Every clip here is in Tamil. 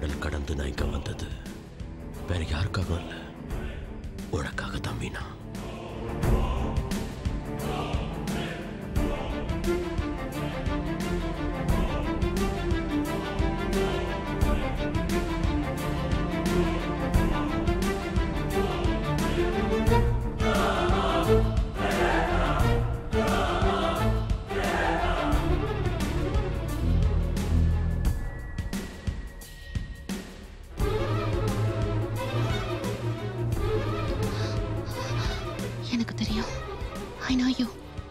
கடல் கடந்து நான் இங்க வந்தது வேற யாருக்காகவும் இல்லை உனக்காக தான் மீனா எனக்கு தெரியும் I know you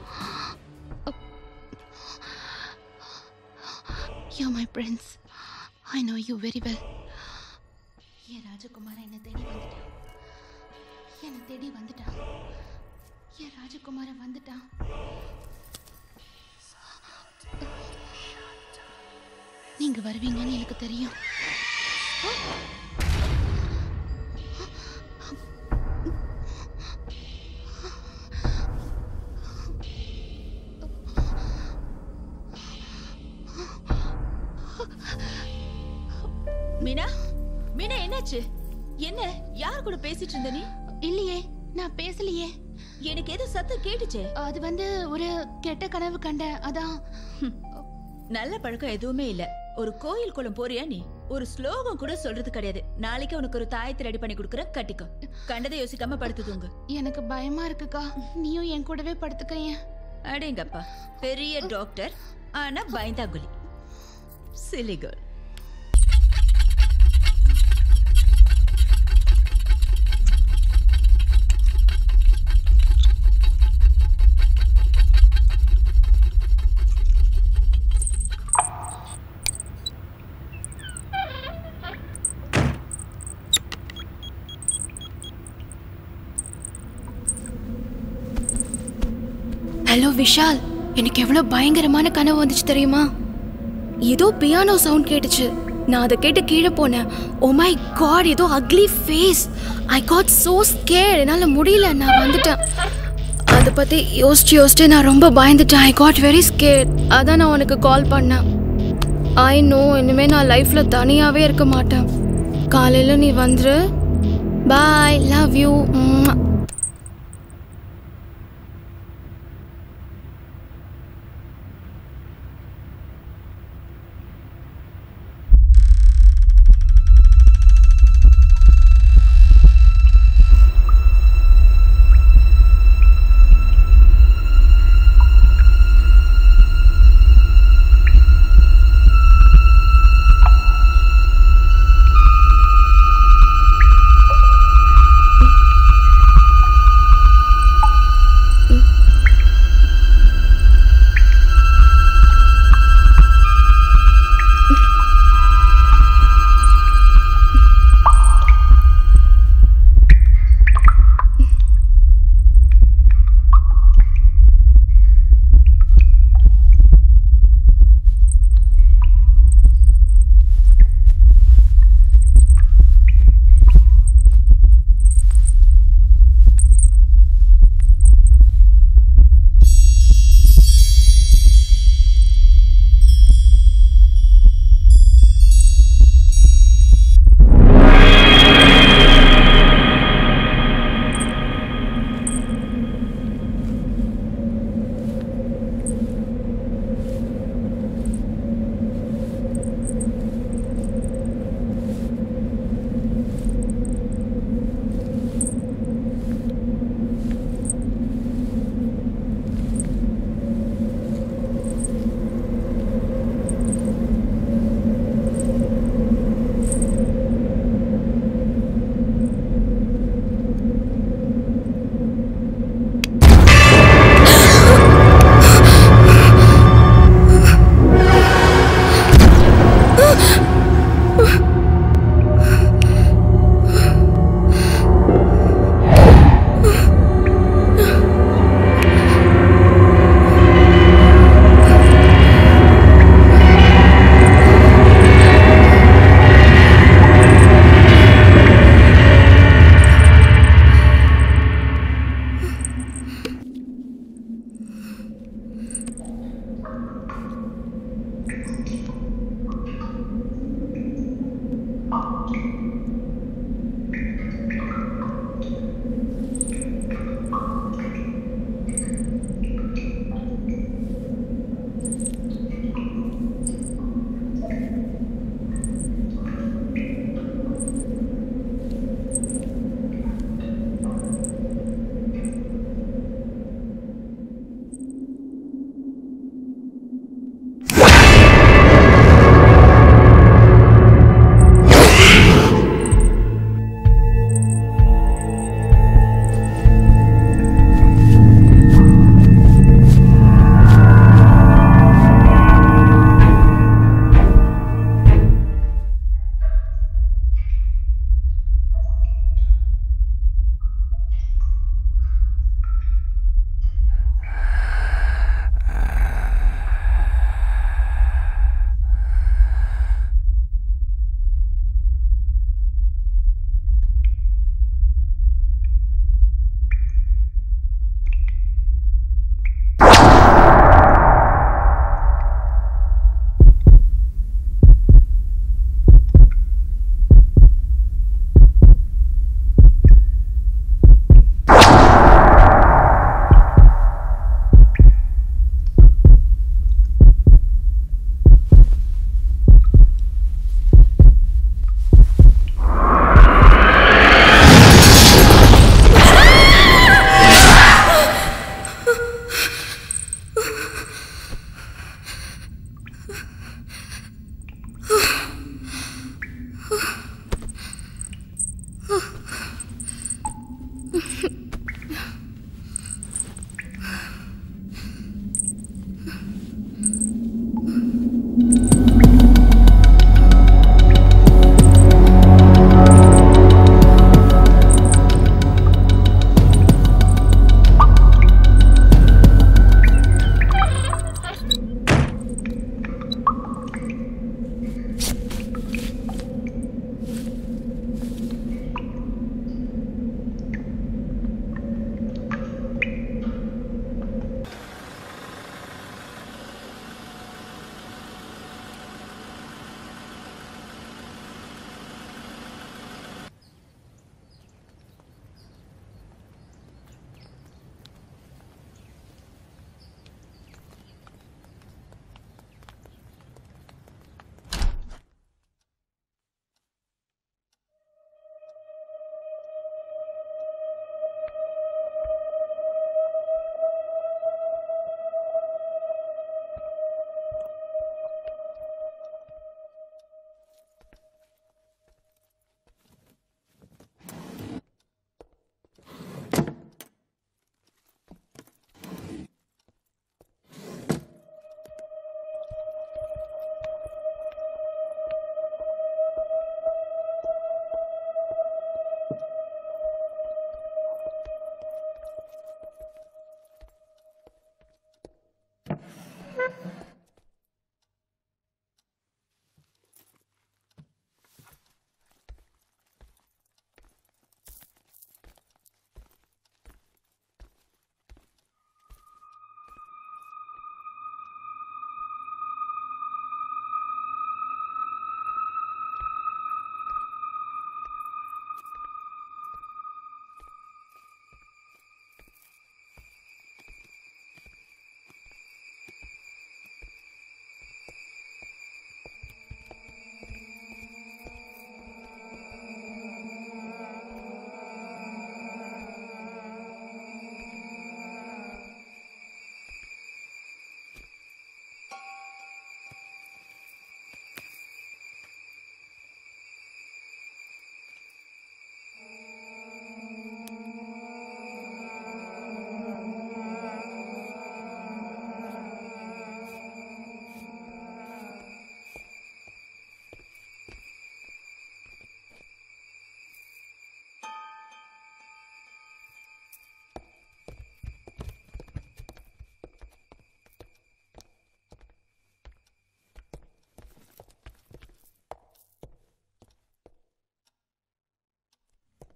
you my prince I know you very well என் ராஜகுமாரன் என்னை தேடி வந்துட்டான் என்னை தேடி வந்துட்டான் என் ராஜகுமாரன் வந்துட்டான் நீங்க வருவீங்கன்னு எனக்கு தெரியும் மீனா மீனா என்னாச்சு என்ன யார் கூட பேசிட்டு இருந்த நீ இல்லையே நான் பேசலையே எனக்கு ஏதோ சத்தம் கேட்டுச்சே அது வந்து ஒரு கெட்ட கனவு கண்டேன் அதான் நல்ல பழக்கம் எதுவுமே இல்ல ஒரு கோயில் குளம் போறியா நீ ஒரு ஸ்லோகம் கூட சொல்றது கிடையாது நாளைக்கு உனக்கு ஒரு தாயத்தை ரெடி பண்ணி கொடுக்குறேன் கட்டிக்கோ கண்டதை யோசிக்காம படுத்து தூங்கு எனக்கு பயமா இருக்குக்கா நீயும் என் கூடவே படுத்துக்கையன் அடேங்கப்பா பெரிய டாக்டர் ஆனா பயந்தாங்குலி சிலி கேர்ள் ஹலோ விஷால் எனக்கு எவ்வளோ பயங்கரமான கனவு வந்துச்சு தெரியுமா ஏதோ பியானோ சவுண்ட் கேட்டுச்சு நான் அதை கேட்டு கீழே போனேன் ஓ மை காட் ஏதோ ugly face I got so scare என்னால் முடியல நான் வந்துட்டேன் அதை பற்றி யோசிச்சு யோசிச்சு நான் ரொம்ப பயந்துட்டேன் ஐ காட் வெரி ஸ்கேர் அதான் நான் உனக்கு கால் பண்ணேன் ஐ நோ இனிமேல் நான் லைஃப்பில் தனியாகவே இருக்க மாட்டேன் காலையில் நீ வந்துரு பாய் லவ் யூ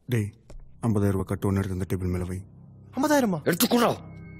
டேய் ஐம்பதாயிரம் ரூபாய் கட்டு ஒன்று எடுத்து அந்த டேபிள் மேலே வை ஐம்பதாயிரமா எடுத்துக்கூடா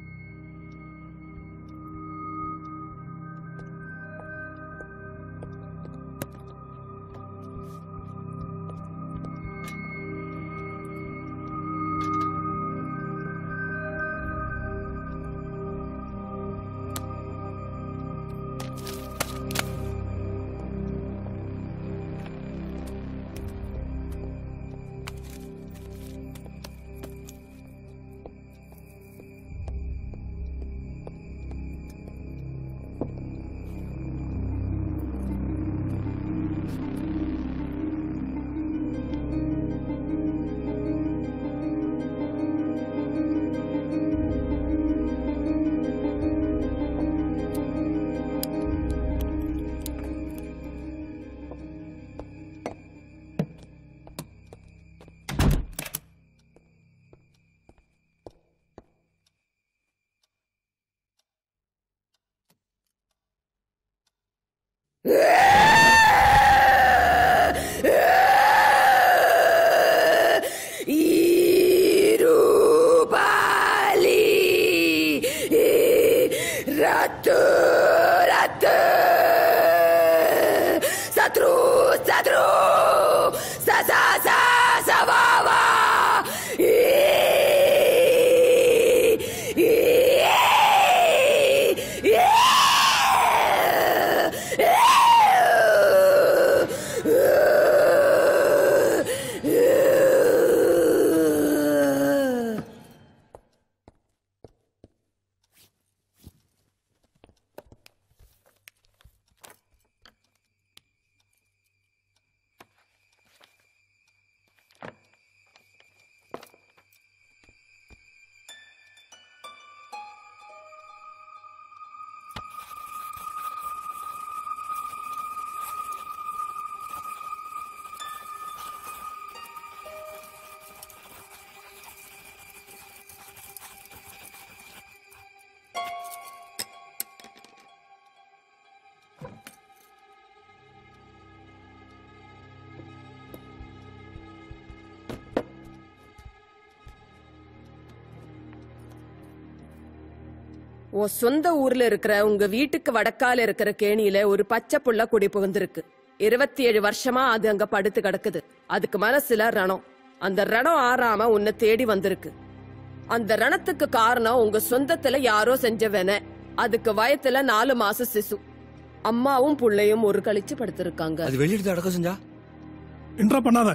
உன் சொந்த ஊர்ல இருக்கிற உங்க வீட்டுக்கு வடக்கால இருக்கிற கேணியில ஒரு பச்சை புள்ள குடி புகுந்திருக்கு இருபத்தி ஏழு வருஷமா அது அங்க படுத்து கிடக்குது அதுக்கு மனசுல ரணம் அந்த ரணம் ஆறாம உன்னை தேடி வந்திருக்கு அந்த ரணத்துக்கு காரணம் உங்க சொந்தத்துல யாரோ செஞ்சவன அதுக்கு வயத்துல நாலு மாசம் சிசு அம்மாவும் புள்ளையும் ஒரு கழிச்சு படுத்திருக்காங்க அது வெளியிட்டு அடக்கம் செஞ்சா இன்ட்ரா பண்ணாத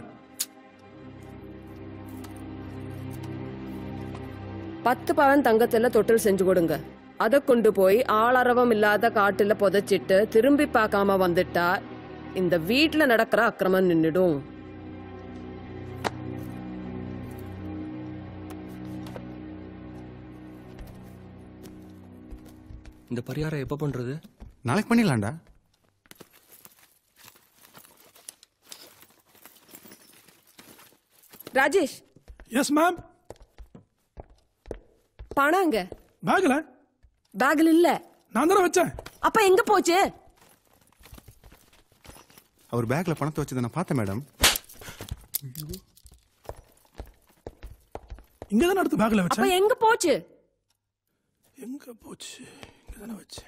பத்து பவன் தங்கத்துல தொட்டில் செஞ்சு கொடுங்க அத கொண்டு போய் ஆளரவம் இல்லாத காட்டுல புதைச்சிட்டு திரும்பி பார்க்காம வந்துட்டா இந்த வீட்ல நடக்கிற அக்கிரமம் நின்னுடும் இந்த பரிகாரம் எப்ப பண்றது நாளைக்கு பண்ணிடலாம்டா ராஜேஷ் எஸ் மேம் பணம் எங்க பேக்ல பேக்ல இல்ல நான் தானே வச்சேன் அப்ப எங்க போச்சு அவர் பேக்ல பணத்தை வச்சதை நான் பார்த்தேன் மேடம் இங்க தானே அடுத்து பேக்ல அப்ப வச்சேன் எங்க போச்சு எங்க போச்சு இங்க தானே வச்சேன்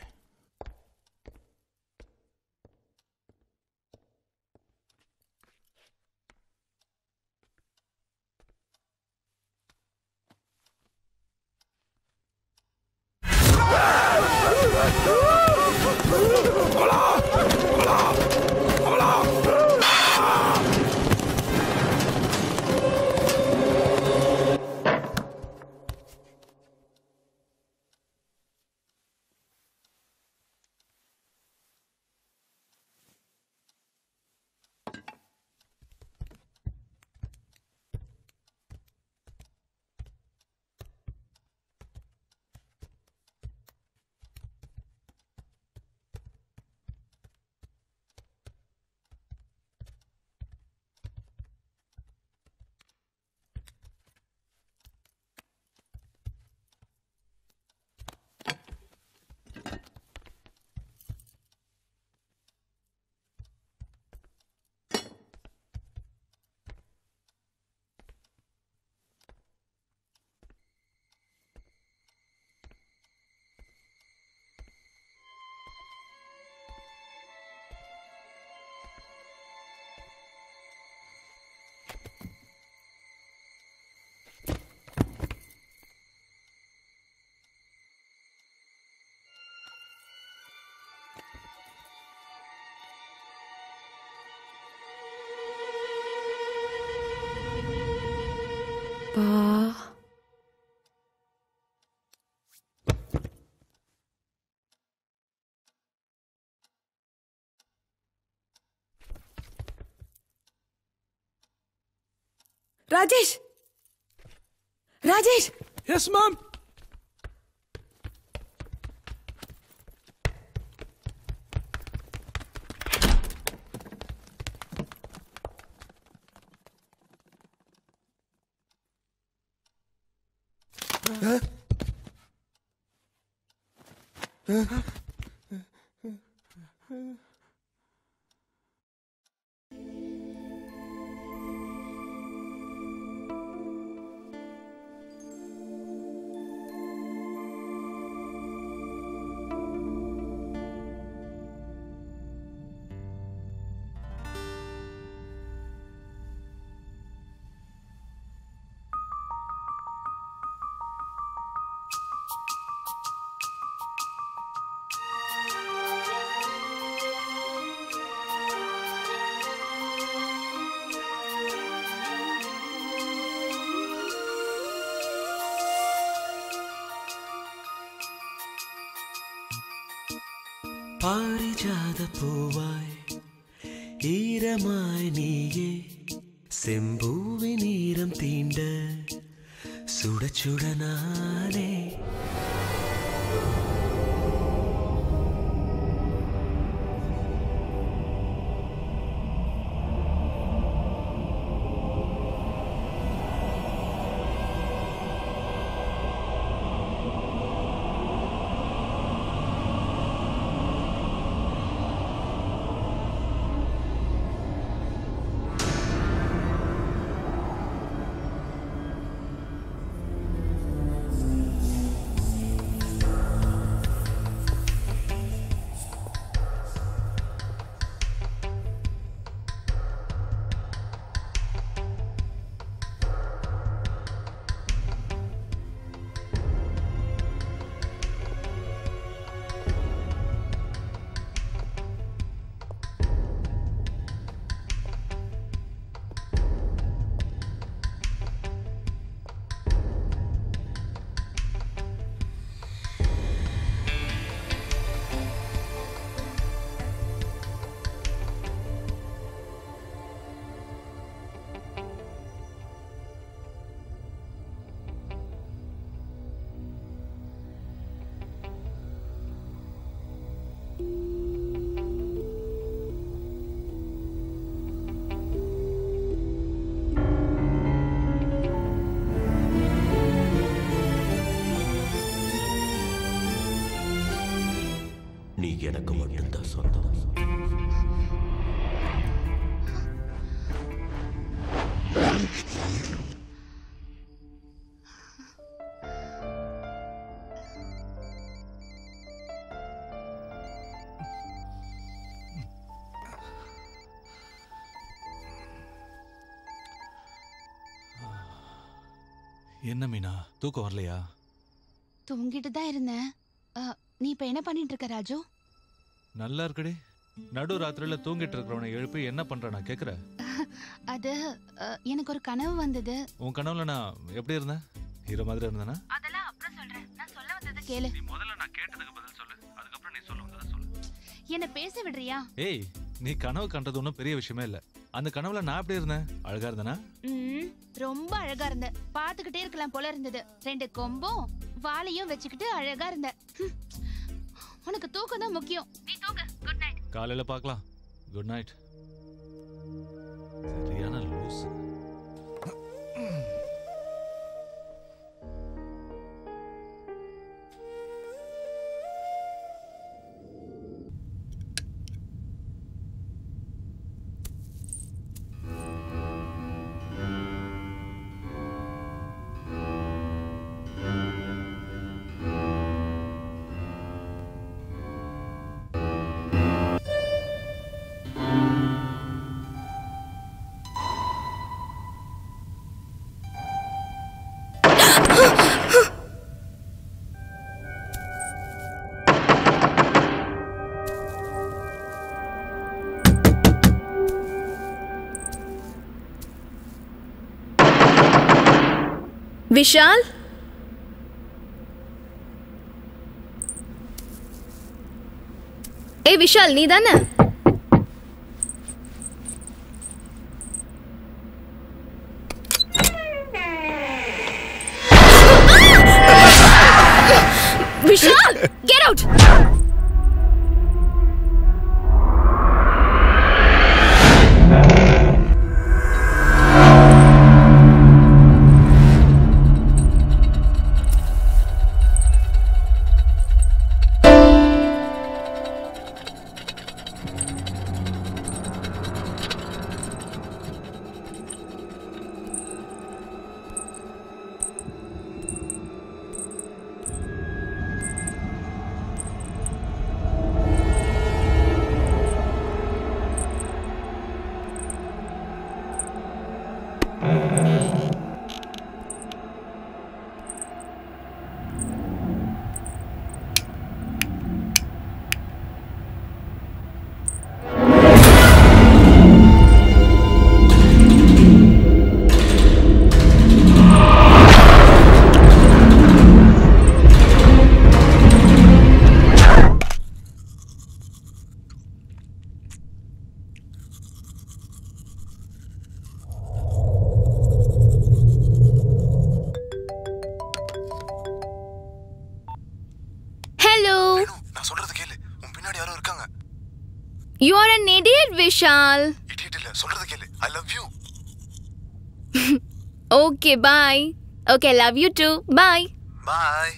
அப்பா ராஜேஷ் ராஜேஷ் எஸ் மேம் பாரிஜாத பூவாய் ஈரமாய் நீயே செம்பூவி நீரம் தீண்ட சுட சுட நானே நீ எனக்கு மட்டும்தான் சொந்தம் என்ன மீனா தூக்கம் வரலையா தூங்கிட்டு தான் இருந்தேன் அ, நீ இப்ப என்ன பண்ணிட்டு இருக்க ராஜு நல்லா இருக்குடி நடு ராத்திரில தூங்கிட்டு இருக்கிறவனை எழுப்பி என்ன பண்ற நான் கேக்குறேன் அது அ, எனக்கு ஒரு கனவு வந்தது உன் கனவுல நான் எப்படி இருந்தேன் ஹீரோ மாதிரி இருந்தேனா அதெல்லாம் அப்புறம் சொல்றேன் நான் சொல்ல வந்ததை கேளு முதல்ல நான் கேட்டதுக்கு பதில் சொல்லு அதுக்கப்புறம் நீ சொல்ல வந்ததை சொல்லு என்ன பேச விடுறியா ஏய் நீ கனவு கண்டது ஒன்றும் பெரிய விஷயமே இல்ல அந்த கனவுல நான் எப்படி இருந்தேன் அழகா இருந்தேனா ம் ரொம்ப அழகா இருந்த பாத்துக்கிட்டே இருக்கலாம் போல இருந்தது ரெண்டு கொம்பும் வாலையும் வச்சுக்கிட்டு அழகா இருந்த ஹம். உனக்கு தூக்கம் தான் முக்கியம் நீ தூங்கு குட் நைட் காலையில பார்க்கலாம் குட் நைட் சரியான லூஸ் ஆ விஷால் ஏய் விஷால் நீ தானே விஷால் கெட் அவுட் ஹலோ நான் சொல்றது கேளு உன் பின்னாடி யாரோ இருக்காங்க you are an idiot Vishal idiot இல்ல சொல்றது கேளு I love you okay bye okay love you too bye bye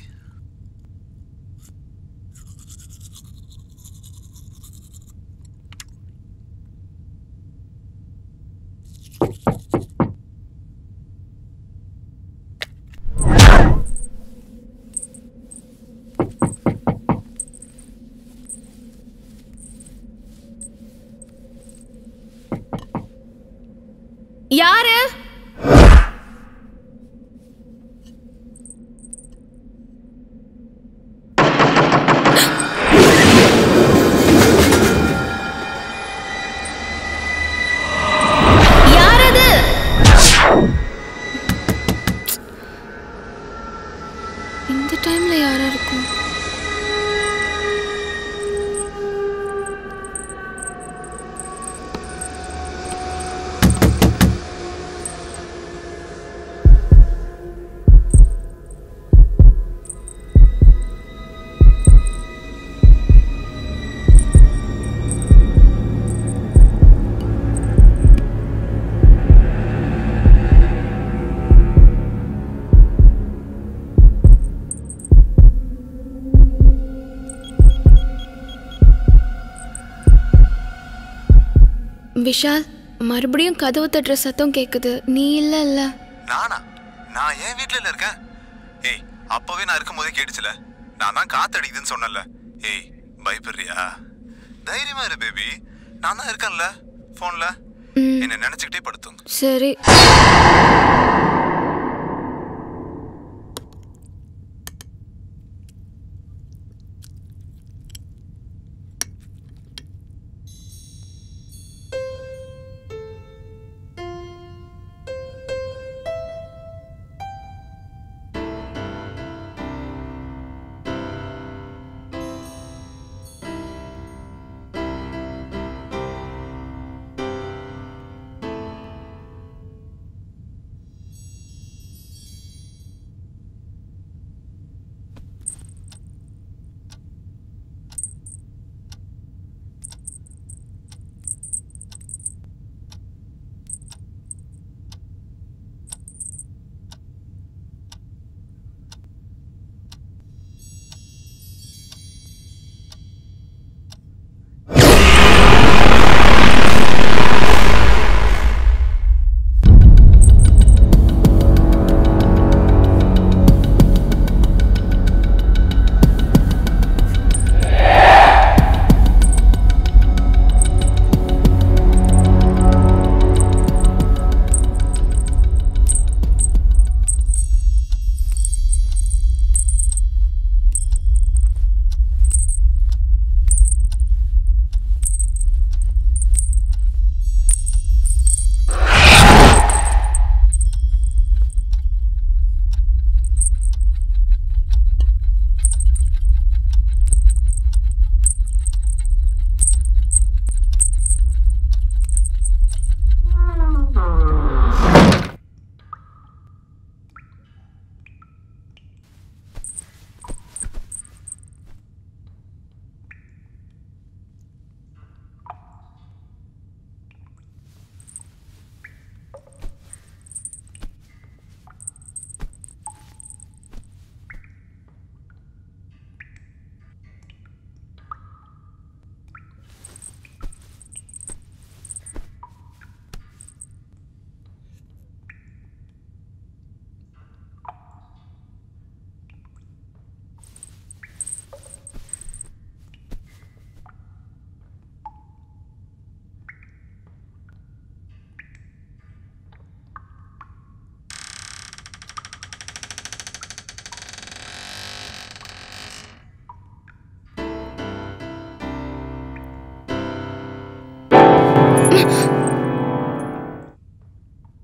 யாரு யாரது இந்த டைம்ல யாரா இருக்கும் விஷால் மறுபடியும் கதவு தட்டுற சத்தம் கேக்குது நீ இல்ல இல்ல நானா நான் ஏன் வீட்ல இல்ல இருக்கேன் ஏய் அப்பவே நான் இருக்கும் போதே கேட்டுச்சுல நான் தான் காத்தடிக்குதுன்னு சொன்னேன்ல ஏய் பயப்படுறியா தைரியமா இரு பேபி நான் தான் இருக்கேன்ல போன்ல என்ன நினைச்சுக்கிட்டே படுத்துங்க சரி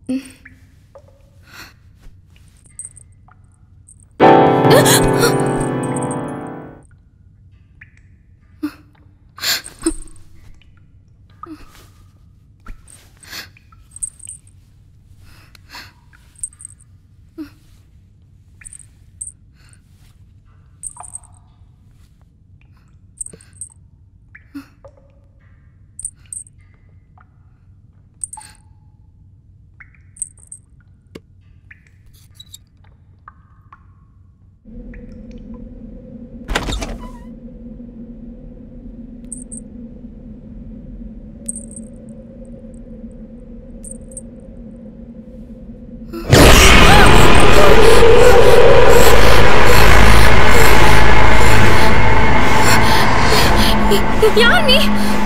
யார் நீ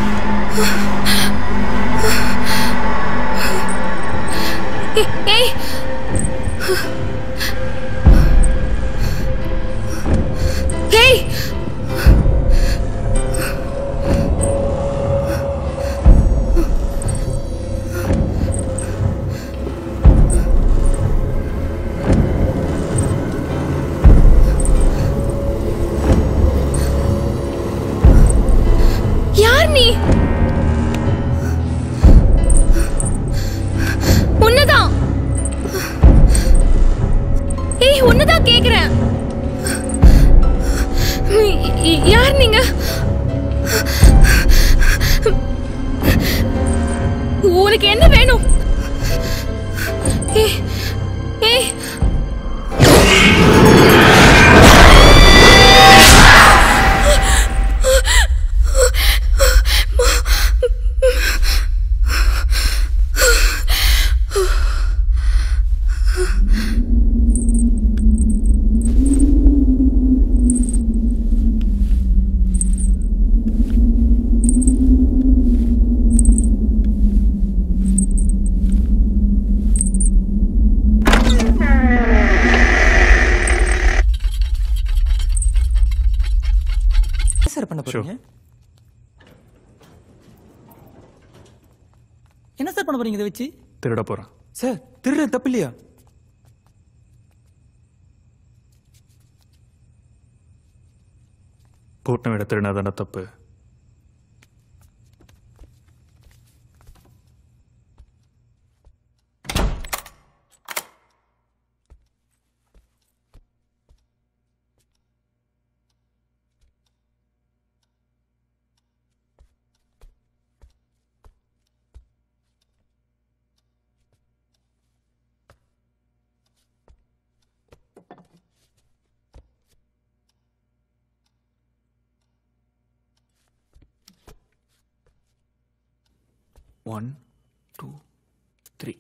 ஏ- ஏய் ஏய் யார் நீ உன்னதான் ஏய் உன்னதான் கேக்குறேன் நீ- ய- யார் நீங்க உனக்கு என்ன வேணும் ஏய் ஏய் என்ன சார் பண்ண போறீங்க என்ன சார் பண்ண போறீங்க இதை வச்சு திருட போறான் சார் திருட தப்பு இல்லையா கூட்டம் விட திருடினா தானே தப்பு ஒன் டூ த்ரீ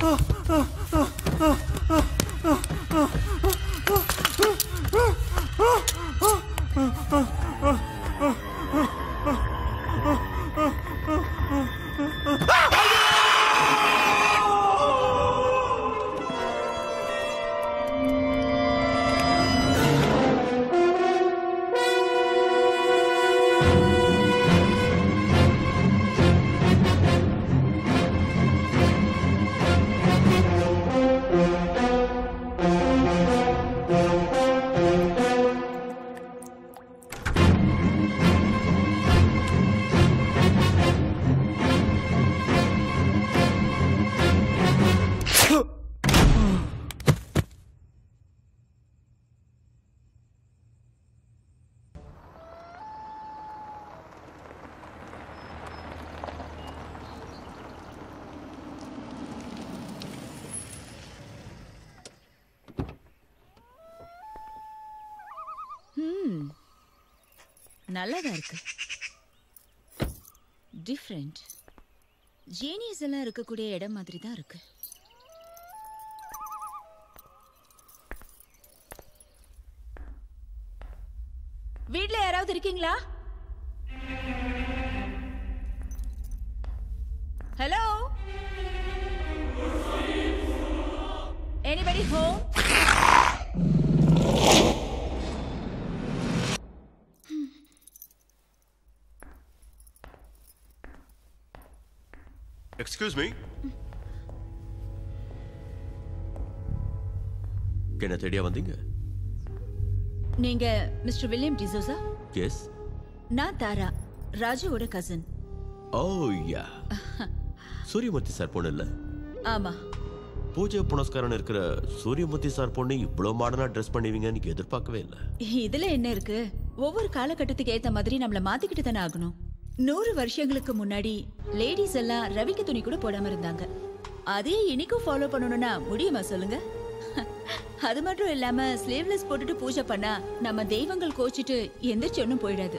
ம் நல்லாதான் இருக்கு டிஃப்ரெண்ட் ஜீனியஸ் எல்லாம் இருக்கக்கூடிய இடம் மாதிரி தான் இருக்கு வீட்ல யாராவது இருக்கீங்களா hello anybody home excuse me என்ன தேடியா வந்தீங்க நீங்க மிஸ்டர் வில்லியம் டிசோசா எஸ் நான் தாரா ராஜுவோட cousin oh yeah Suryamoorthy sir பொண்ணு இல்ல ஆமா பூஜை புனஸ்காரம் இருக்கிற சூரியமூர்த்தி சார் பொண்ணு இவ்வளோ மாடர்னா ட்ரெஸ் பண்ணுவீங்கன்னு எதிர்பார்க்கவே இல்லை இதுல என்ன இருக்கு ஒவ்வொரு காலகட்டத்துக்கு ஏத்த மாதிரி நம்மள மாத்திக்கிட்டு தானே ஆகணும் நூறு வருஷங்களுக்கு முன்னாடி லேடிஸ் எல்லாம் ரவிக்கு துணி கூட போடாம இருந்தாங்க அதே இன்னைக்கும் ஃபாலோ பண்ணணும்னா முடியுமா சொல்லுங்க அது மட்டும் இல்லாம ஸ்லீவ்லெஸ் போட்டுட்டு பூஜை பண்ணா நம்ம தெய்வங்கள் கோச்சிட்டு எந்திரிச்சு ஒன்றும் போயிடாது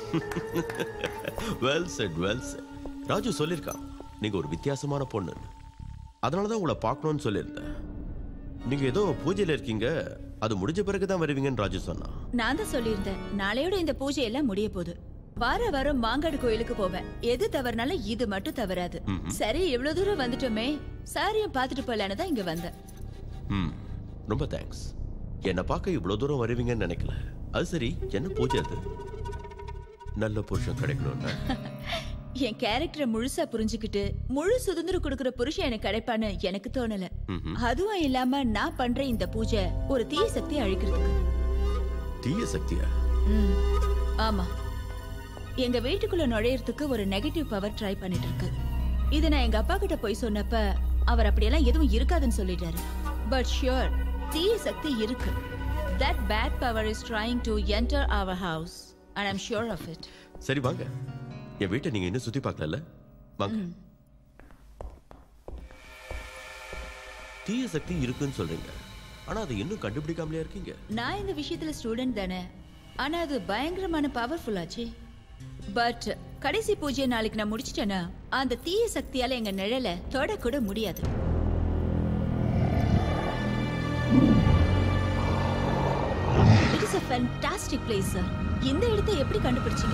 well said well said Raju சொல்லியிருக்கான் நீங்க ஒரு வித்தியாசமான பொண்ணு அதனால தான் உங்களை பார்க்கணும்னு சொல்லியிருந்தேன் நீங்க ஏதோ பூஜையில இருக்கீங்க அது முடிஞ்ச பிறகு தான் வருவீங்கன்னு ராஜு சொன்னான் நான் தான் சொல்லியிருந்தேன் நாளையோட இந்த பூஜை எல்லாம் முடிய போகுது வார வாரம் மாங்காடு கோயிலுக்கு போவேன் எது தவறுனாலும் இது மட்டும் தவறாது சரி இவ்வளவு தூரம் வந்துட்டோமே சாரியும் பார்த்துட்டு போலான்னு தான் இங்க வந்தேன் ம் ரொம்ப தேங்க்ஸ் என்னை பார்க்க இவ்வளோ தூரம் வருவீங்கன்னு நினைக்கல அது சரி என்ன பூஜை அது நல்ல புருஷன் கிடைக்கணும்னா என் கேரக்டரை முழுசா புரிஞ்சுக்கிட்டு முழு சுதந்திரம் கொடுக்கிற புருஷன் எனக்கு கிடைப்பான்னு எனக்கு தோணல ம்ஹும். அதுவும் இல்லாம நான் பண்ற இந்த பூஜை ஒரு தீய சக்தி அழிக்கிறதுக்கு தீய சக்தியா ம், ஆமா எங்க வீட்டுக்குள்ள நுழையறதுக்கு ஒரு நெகட்டிவ் பவர் ட்ரை பண்ணிட்டு இருக்கு இது நான் எங்க அப்பா கிட்ட போய் சொன்னப்ப அவர் அப்படியெல்லாம் எதுவும் இருக்காதுன்னு சொல்லிட்டாரு பட் ஷியோர் தீய சக்தி இருக்கு that bad power is trying to enter our house and I'm sure of it சரி வாங்க என் வீட்டை நீங்க இன்னும் சுத்தி பார்க்கல வாங்க தீய சக்தி இருக்குன்னு சொல்றீங்க ஆனா அதை இன்னும் கண்டுபிடிக்காமலே இருக்கீங்க நான் இந்த விஷயத்துல ஸ்டூடெண்ட் தானே ஆனா அது பயங்கரமான பவர்ஃபுல் ஆச்சு பட் கடைசி பூஜையை நாளைக்கு நான் முடிச்சிட்டேன்னா அந்த தீய சக்தியால எங்க நிழலை தொடக்கூட முடியாது it is a fantastic place sir இந்த இடத்தை எப்படி கண்டுபிடிச்சீங்க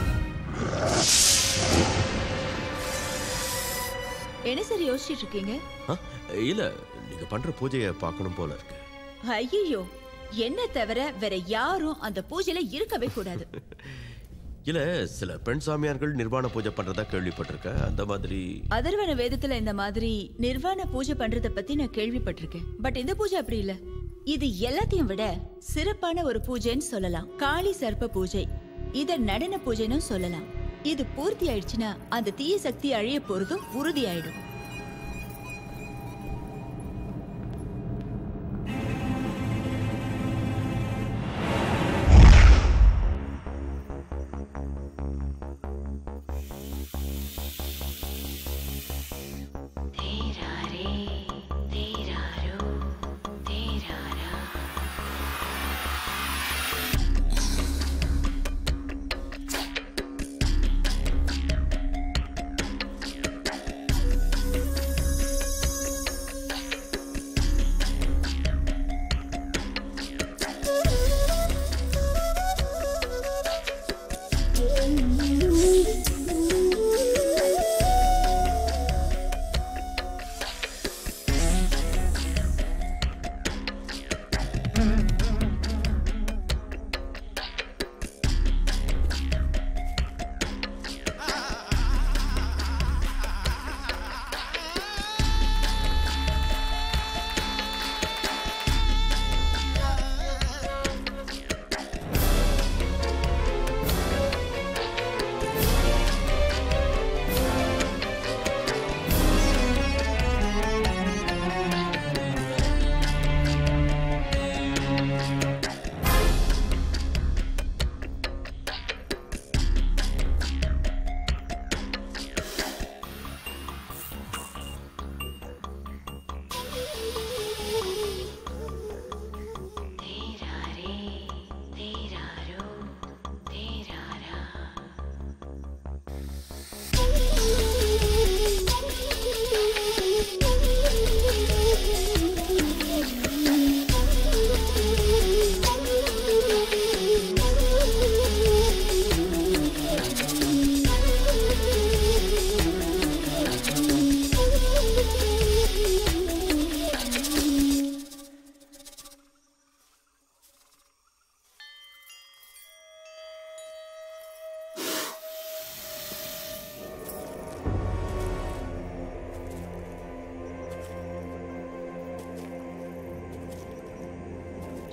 என்ன சார் யோசிச்சிட்டு இருக்கீங்க ஆ, இல்ல நீங்க பண்ற பூஜையை பார்க்கணும் போல இருக்கு ஐயோ என்ன தவிர வேற யாரும் அந்த பூஜையில இருக்கவே கூடாது இல்ல சில பெண் சாமியார்கள் நிர்வாண பூஜை பண்றதா கேள்விப்பட்டிருக்கேன் அந்த மாதிரி அதர்வன வேதத்துல இந்த மாதிரி நிர்வாண பூஜை பண்றத பத்தி நான் கேள்விப்பட்டிருக்கேன் பட் இந்த பூஜை அப்படி இல்ல இது எல்லாத்தையும் விட சிறப்பான ஒரு பூஜைன்னு சொல்லலாம் காளி சர்ப்ப பூஜை இத நடன பூஜைன்னு சொல்லலாம் இது பூர்த்தி ஆயிடுச்சுன்னா அந்த தீய சக்தி அழிய போறதும் உறுதி ஆயிடும்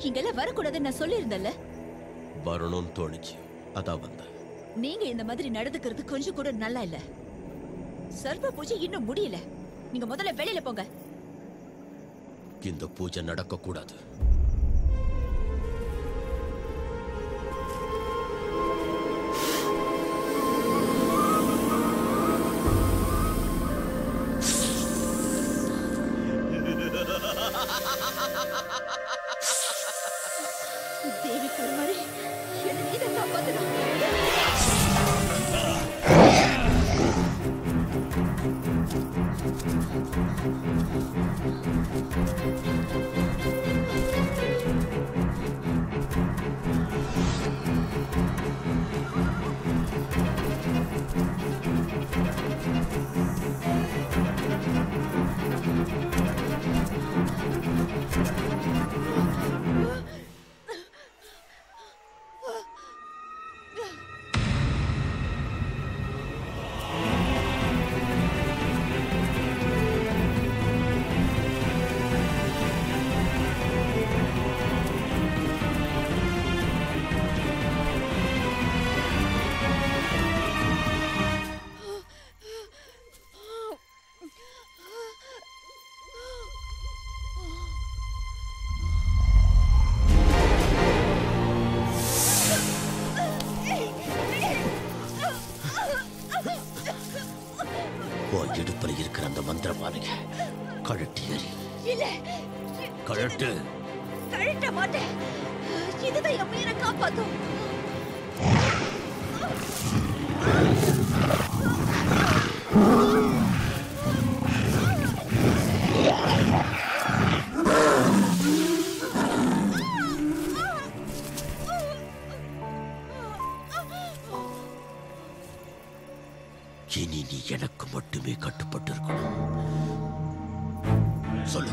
இங்கெல்லாம் வரக்கூடாதுன்னு நான் சொல்லியிருந்தேன்ல வரணும்னு தோணுச்சு அதான் வந்தேன் நீங்க இந்த மாதிரி நடந்துக்கிறது கொஞ்சம் கூட நல்லா இல்ல சர்வ பூஜை இன்னும் முடியல நீங்க முதல்ல வெளியில போங்க இந்த பூஜை நடக்க கூடாது தேவி கருமாரி என்ன நீதான் காப்பாத்தணும் உன் இடுப்புல இருக்கிற அந்த மந்திரமாலைய கழட்டி எறி இல்ல கழட்டு கழட்ட மாட்டேன் இதுதான் என் உயிரை காப்பாத்தும் இனி நீ எனக்கு மட்டுமே கட்டுப்பட்டு இருக்கணும் சொல்லு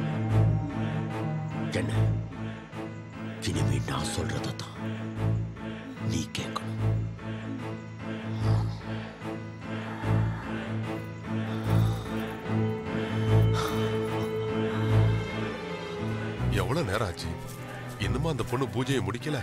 என்ன இனிமே நான் சொல்றதை தான் நீ கேட்கணும் எவ்வளவு நேரம் ஆச்சு இன்னுமா அந்த பொண்ணு பூஜையை முடிக்கல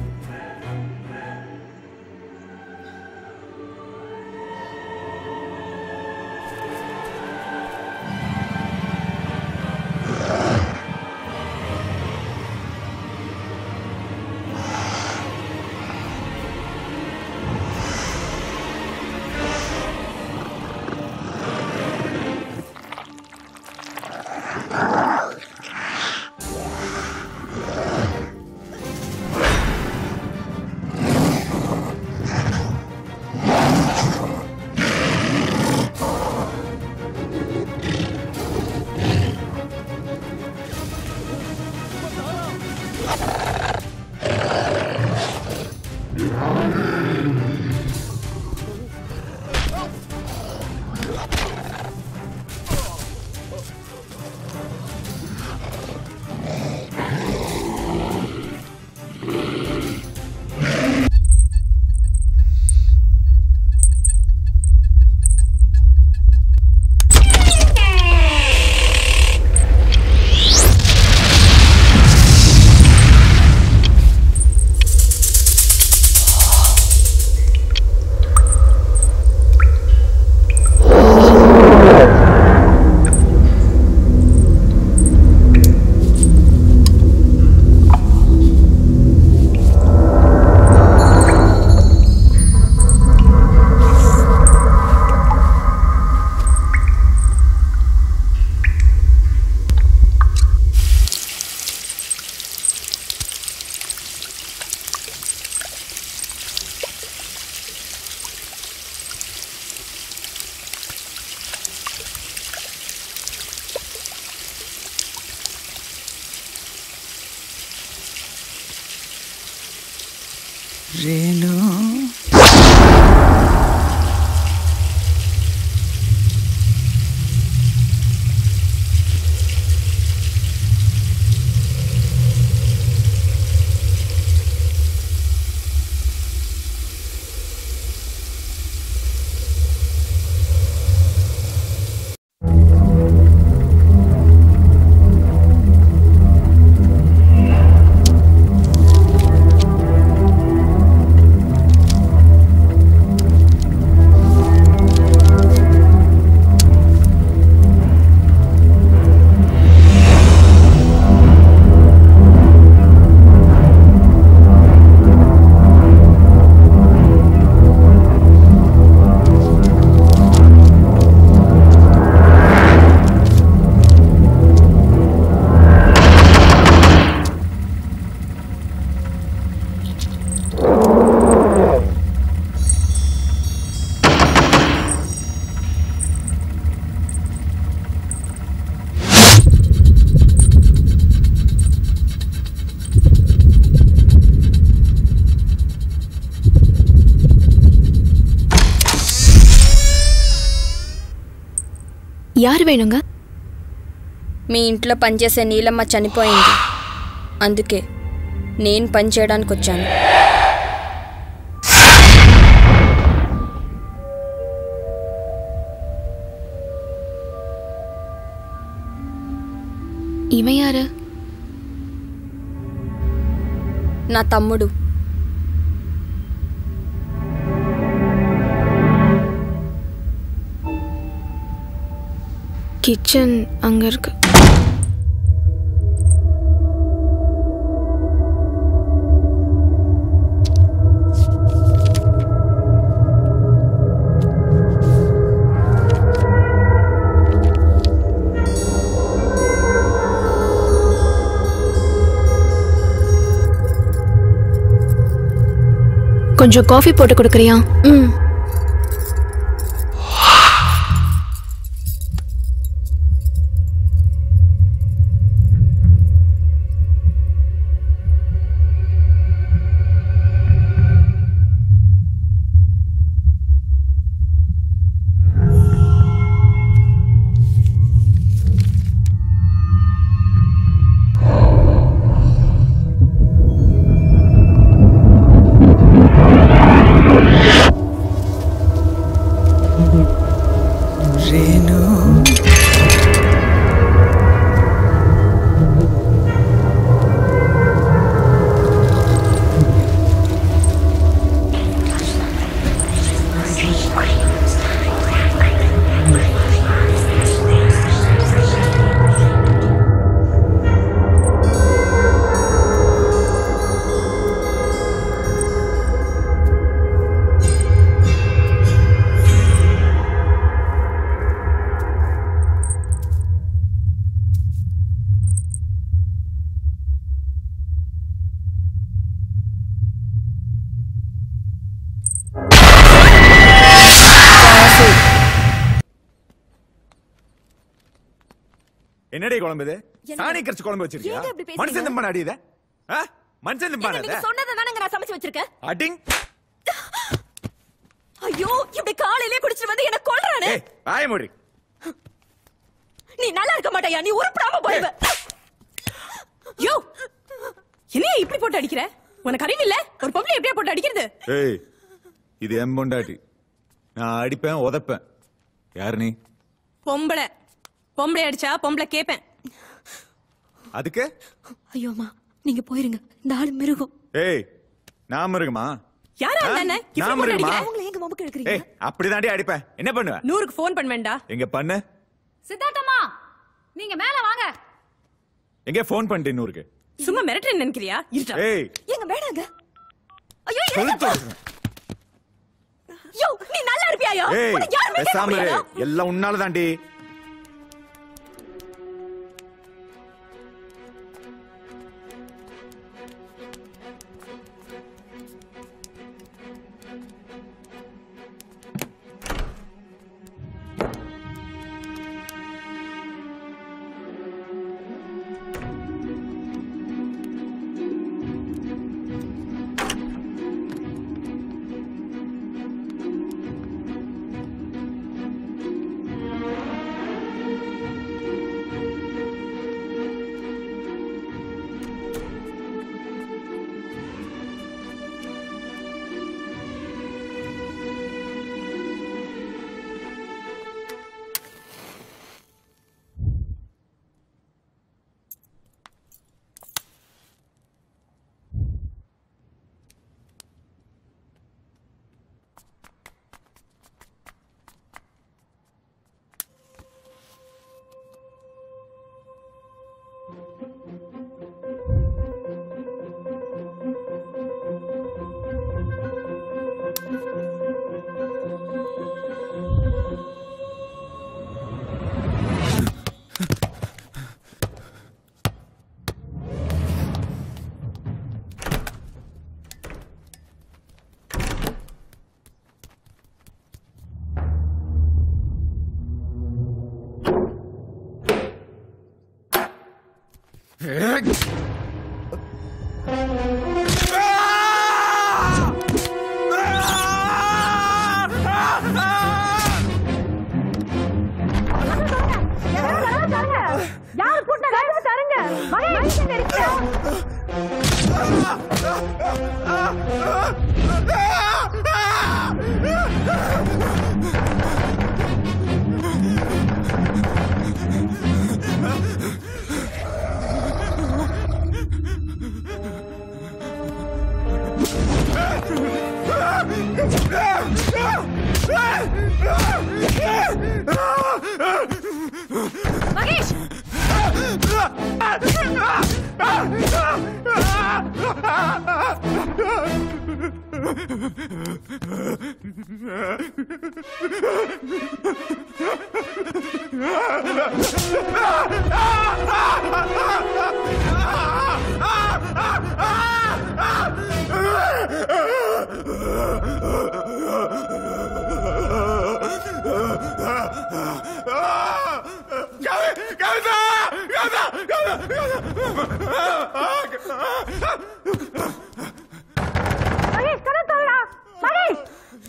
ரேணு యారు వేణుంగ మీ ఇంట్లో పనిచేసే నీలమ్మ చనిపోయింది అందుకే నేను పని చేయడానికి వచ్చాను ఇవన్ యారు నా తమ్ముడు கிச்சன் அங்கே இருக்கு கொஞ்சம் காஃபி போட்டு கொடுக்குறியா ம் ரேணு என்னடி குழம்பு இது சாணி கரைச்சு குழம்பு வச்சிருக்கியா ஏங்க இப்படி பேசுறீங்க? மனுஷன் திம்பான அடி இத ஆ? மனுஷன் திம்பான நீங்க சொன்னதை தானங்க நான் சமைச்சு வச்சிருக்கேன் அடிங் ஐயோ இப்படி காலையிலே குடிச்சிட்டு வந்து என்ன கொல்றானே ஏய் வாய மூடி நீ நல்லா இருக்க மாட்டாயா நீ உருப்படாம போயிடுவ யோ என்னைய இப்படி போட்டு அடிக்கிற உனக்கு அறிவு இல்ல ஒரு பொம்பளை எப்படியா போட்டு அடிக்கிறது ஏய் இது என் பொண்டாட்டி நான் அடிப்பேன் உதைப்பேன் யார் நீ பொம்பளை பொம்பளை அடிச்சா பொம்பளை கேப்பேன் அதுக்கு ஐயோமா நீங்க போயிருங்க இந்த ஆளு மிருகம் ஏய் நான் இருக்குமா யாரா இருந்தானே இப்படி நான் போட்டு இருக்குமா அடிக்கிற அவங்கள எங்க மமுக்கு எடுக்கிறீங்க ஏய் அப்படிதாண்டி அடிப்பேன் என்ன பண்ணுவ நூறுக்கு ஃபோன் பண்ண வேண்டா எங்க பண்ணு சித்தார்த்தம்மா நீங்க மேல வாங்க எங்க ஃபோன் பண்ணிட்டு இன்னூருக்கு சும்மா மிரட்டுறேன்னு நினைக்கிறியா இருட்டா ஏய் எங்க வேணாங்க ஐயோ கழுத்து உடைச்சிருவேன். யோ நீ நல்லா இருப்பியாயா ஏய் உனக்கு யாருமே கேட்க பேசாம இரு. முடியாதா? எல்லாம் உன்னால தாண்டி மகேஷ் மகேஷ் கதை தோடா மகேஷ்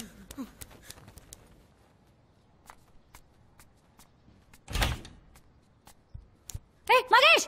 ஏய் மகேஷ்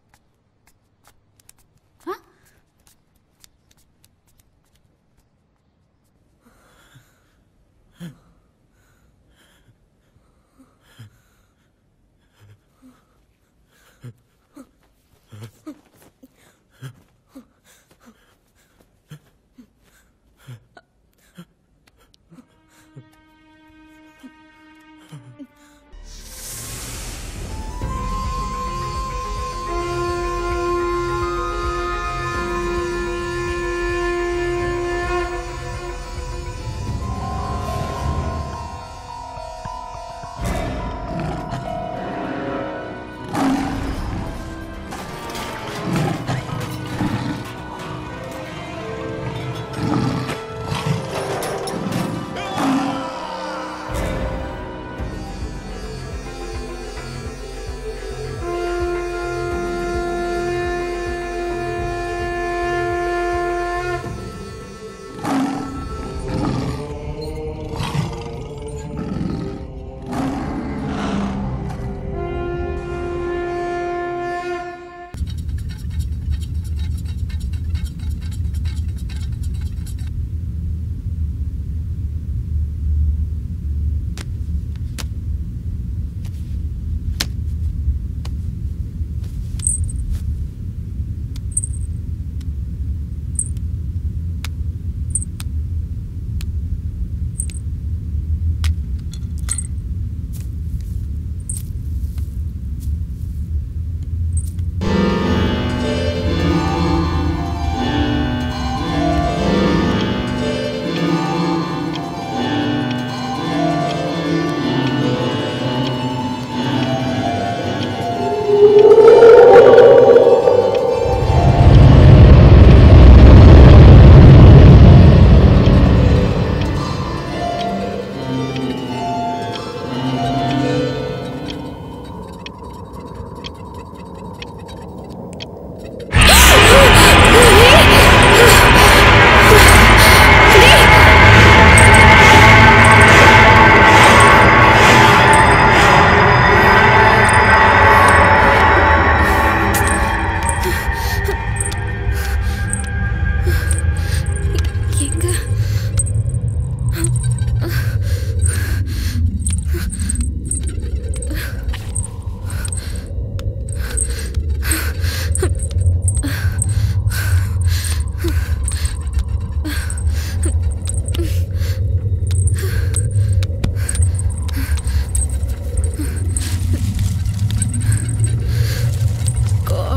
எங்க God.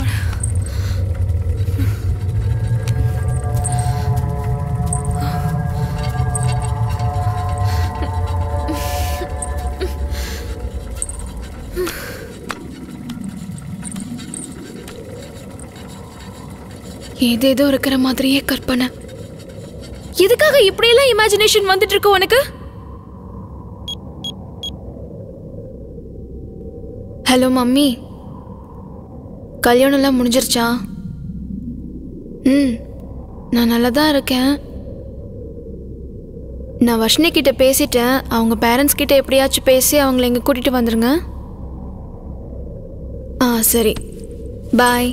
ஏதேதோ இருக்கிற மாதிரியே கற்பனை எதுக்காக இப்படியெல்லாம் இமேஜினேஷன் வந்துட்டு இருக்கு உனக்கு ஹலோ மம்மி கல்யாணம்லாம் முடிஞ்சிருச்சா ம் நான் நல்லா தான் இருக்கேன் நான் வர்ஷினி கிட்ட பேசிட்டேன் அவங்க பேரண்ட்ஸ் கிட்ட எப்படியாச்சும் பேசி அவங்கள இங்கே கூட்டிட்டு வந்துருங்க ஆ சரி பாய்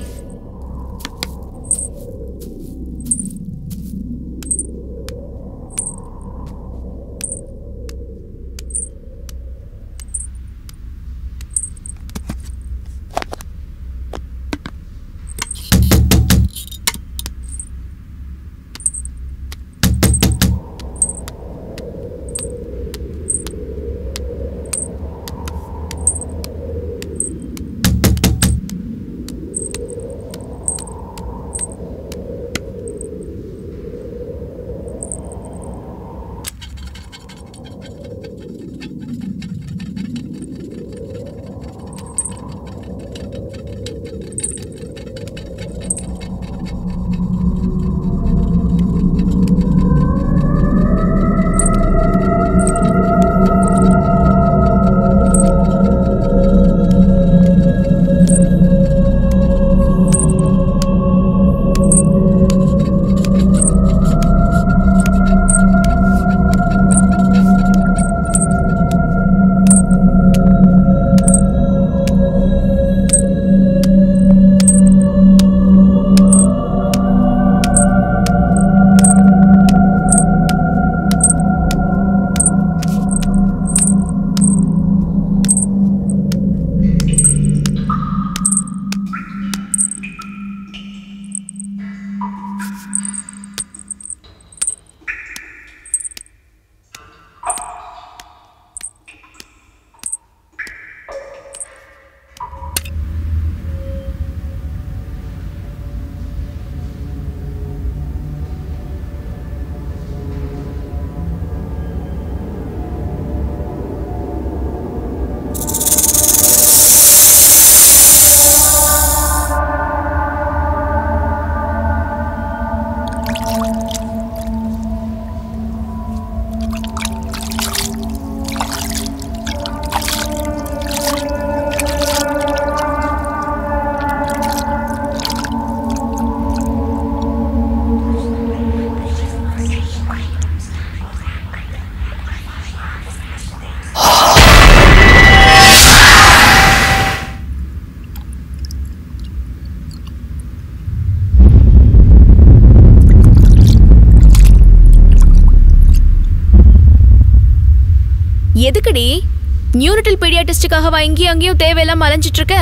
எதுக்குடி நியூரட்டல் பீடியாட்டிஸ்டுக்காக இங்கேயும் அங்கேயும் தேவையில்லாம அலைஞ்சிட்டு இருக்க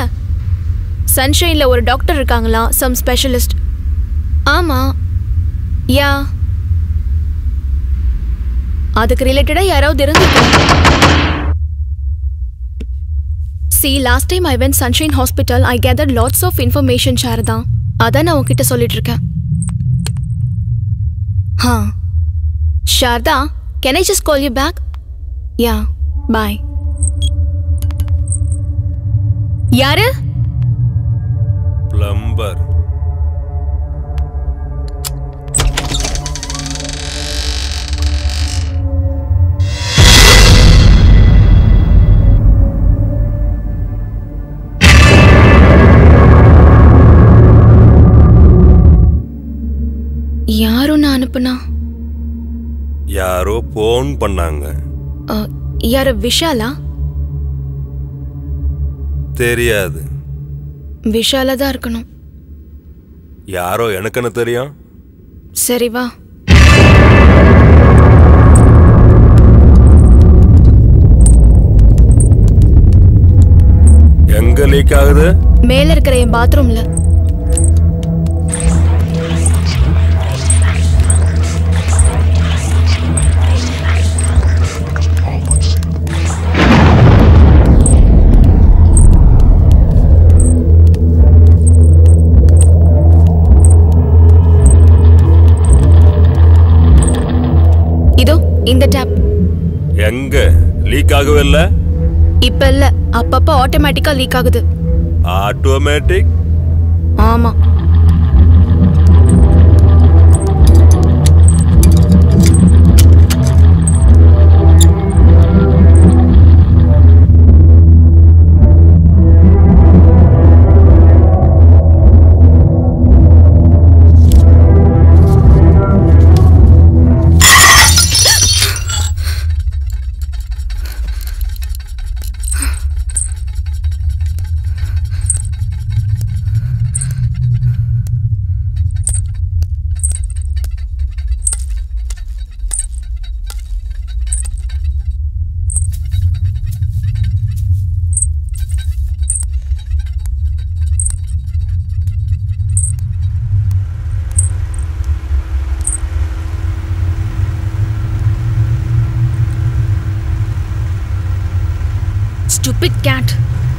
சன்ஷைன்ல ஒரு டாக்டர் இருக்காங்களா சம் ஸ்பெஷலிஸ்ட் ஆமா யா அதுக்கு ரிலேட்டடா யாராவது இருந்திருக்காங்க see last time I went Sunshine hospital I gather lots of information sir தான் அதான் நான் உங்ககிட்ட சொல்லிட்டு இருக்கேன் ஹா Sharada can I just call you back yeah bye யாரு பிளம்பர் யாரும் நான் அனுப்புனா யாரோ போன் பண்ணாங்க அஹ், யாரு விஷாலா தெரியாது விஷாலா தான் இருக்கணும் யாரோ எனக்கு என்ன தெரியும் சரி வா எங்க லீக் ஆகுது மேல இருக்கிற என் பாத்ரூம்ல இதோ இந்த டேப் எங்க லீக் ஆகவே இல்ல இப்ப இல்ல அப்பப்ப ஆட்டோமேட்டிக்கா லீக் ஆகுது ஆட்டோமேட்டிக் ஆமா stupid cat.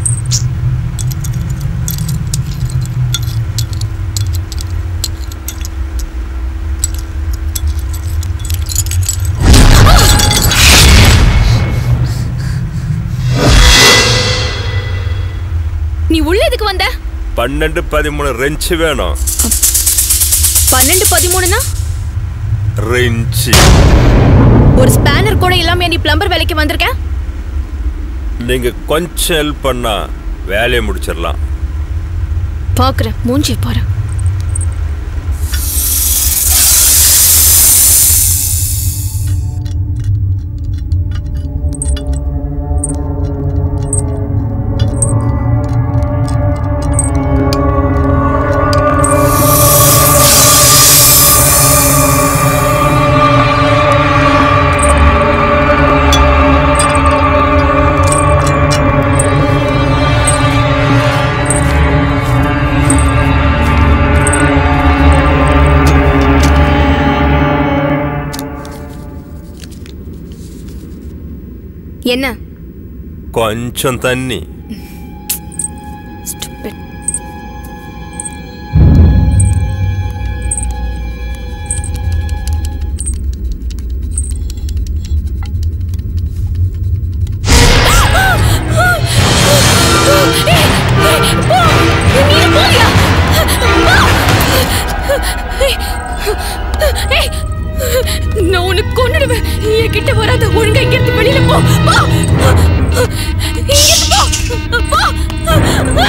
நீ உள்ள எதுக்கு வந்த பன்னெண்டு பதிமூணு ரெஞ்சு வேணும் பன்னெண்டு பதிமூணுனா ரெஞ்சு ஒரு ஸ்பேனர் கூட இல்லாம நீ பிளம்பர் வேலைக்கு வந்திருக்க நீங்க கொஞ்சம் ஹெல்ப் பண்ணா வேலையை முடிச்சிடலாம் பாக்குறேன் மூஞ்சி பாரு என்ன கொஞ்சம் தண்ணி நான் உனக்கு கொன்னுடுவேன் என் கிட்ட வராத ஒழுங்கா இங்க இருந்து வெளியில போ போ இங்க இருந்து போ போ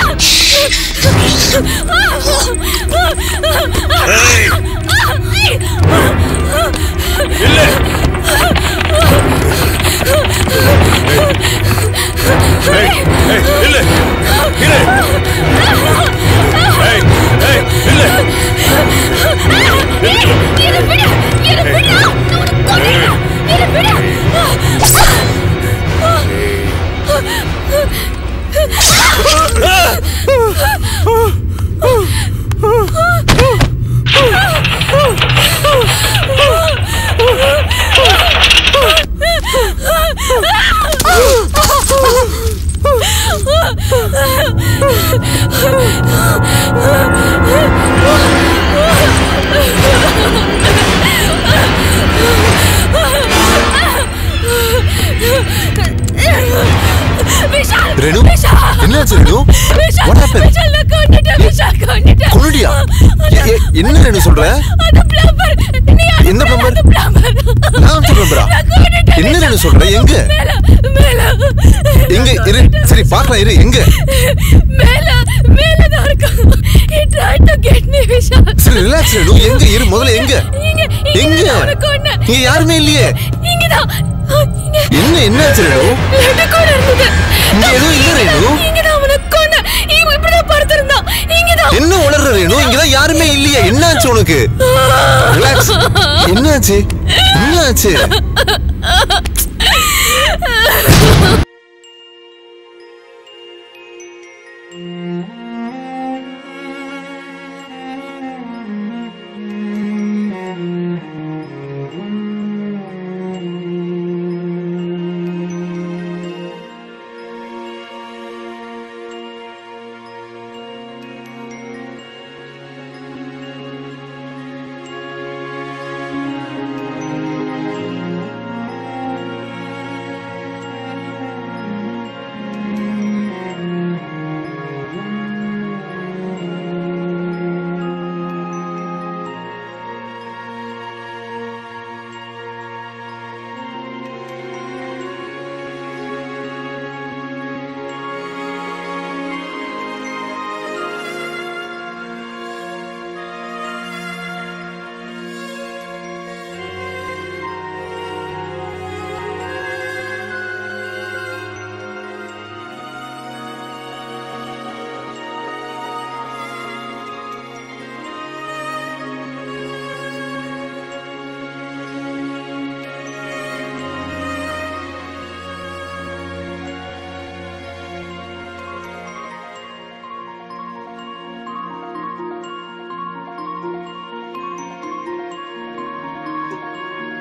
விஷால் ரெனு, விஷால் என்னாச்சு ரெனு? Vishal What happened? விஷால் நான் கொன்னுட்டேன் விஷால் கொன்னுட்டேன் கொன்னுட்டியா? எ- எ- என்ன ரெனு சொல்ற அந்த பிளம்பர் நீ எந்த plumber? அந்த பிளம்பர் நான் சொல்றேன் நான் கொன்னுட்டேன் என்ன ரெனு சொல்ற எங்க மேல மேல எங்க இரு சரி பார்க்கலாம் இரு எங்க மேல மேல தான் இருக்கான் he tried to get me Vishal சரி ரிலாக்ஸ் ரெனு எங்க இரு முதல்ல எங்க இங்க எங்க இங்க அவனை கொன்னேன் இங்க யாருமே இல்லையே இங்கதான் இங்க என்ன என்னாச்சு ரெனு லட்டு கூட இருந்தது இங்க எதுவும் இல்ல ரேணு. இங்கதான் அவனை கொன்னேன் இவன் இப்படிதான் படுத்திருந்தான் இங்கதான் என்ன உளற ரேணு இங்கதான் யாருமே இல்லையே என்னாச்சு உனக்கு ரிலாக்ஸ் என்னாச்சு என்னாச்சு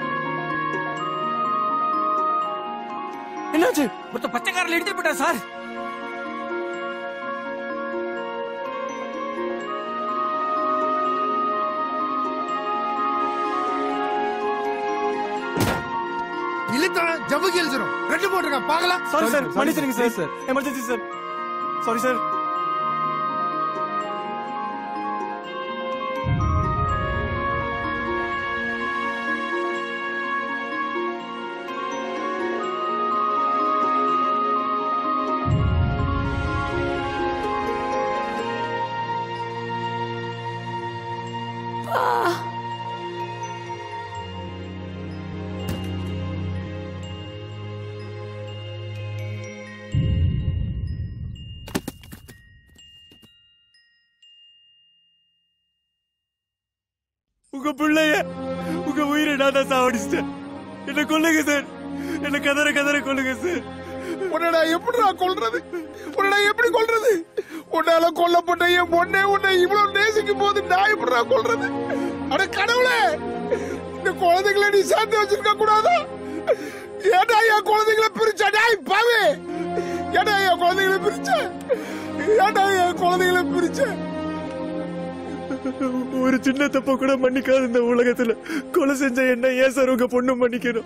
என்னாச்சு ஒருத்த பச்சைக்காரில் எடுத்துட்டு போயிட்டா சார் தரேன் ஜவ்வு கிழிச்சிரும் ரெண்டு போட்டுருக்கேன் பார்க்கலாம் சாரி சார் மன்னிச்சிருங்க sir sir emergency sir sorry sir உங்க பிள்ளைய உங்க உயிரை நான் தான் சாவடிச்சிட்டேன் என்ன கொல்லுங்க சார் என்ன கதற கதற கொல்லுங்க சார் உன்னடா எப்படிடா கொல்றது உன்னடா எப்படி கொல்றது உன்னால கொல்லப்பட்ட என் பொண்ணே உன்னை இவ்வளவு நேசிக்கும் போது நான் எப்படிடா கொல்றது அட கடவுளே இந்த குழந்தைகளை நீ சேர்த்து வச்சிருக்க கூடாதா ஏடா என் குழந்தைகளை பிரிச்ச டேய் பாவி ஏடா என் குழந்தைகளை பிரிச்ச ஏடா என் குழந்தைகளை பிரிச்ச ஒரு சின்ன தப்ப கூட மன்னிக்காத இந்த உலகத்துல கொலை செஞ்ச என்ன ஏன் சார் உங்க பொண்ணு மன்னிக்கணும்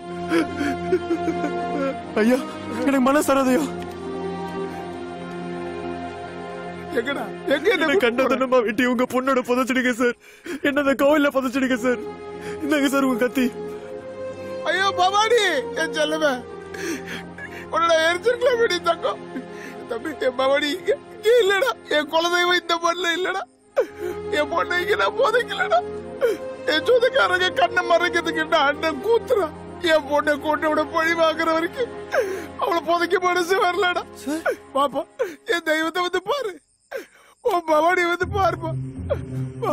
ஐயா எனக்கு மனசு தராதையா எங்கடா எங்க என்ன கண்டதனமா வெட்டி உங்க பொண்ணோட புதைச்சிடுங்க சார் என்ன அந்த கோவில்ல புதைச்சிடுங்க சார் இந்தாங்க சார் உங்க கத்தி ஐயோ பவானி என் செல்லுமே உன்னோட எரிச்சிருக்கலாம் வெடி தங்கம் தம்பி என் பவானி இங்க இங்க இல்லடா என் குலதெய்வம் இந்த மண்ணில் இல்லடா என் பொண்ணை இங்க நான் போதைக்கலடா என் சொந்தக்காரங்க கண்ணை மறைக்கிறதுக்கு நான் அண்ணன் கூத்துறான் என் பொண்ணை கொண்டு விட பழி வாங்குற வரைக்கும் அவளை புதைக்க மனசு வரலடா பாப்பா என் தெய்வத்தை வந்து பாரு உன் பவானி வந்து பாருப்பா வா.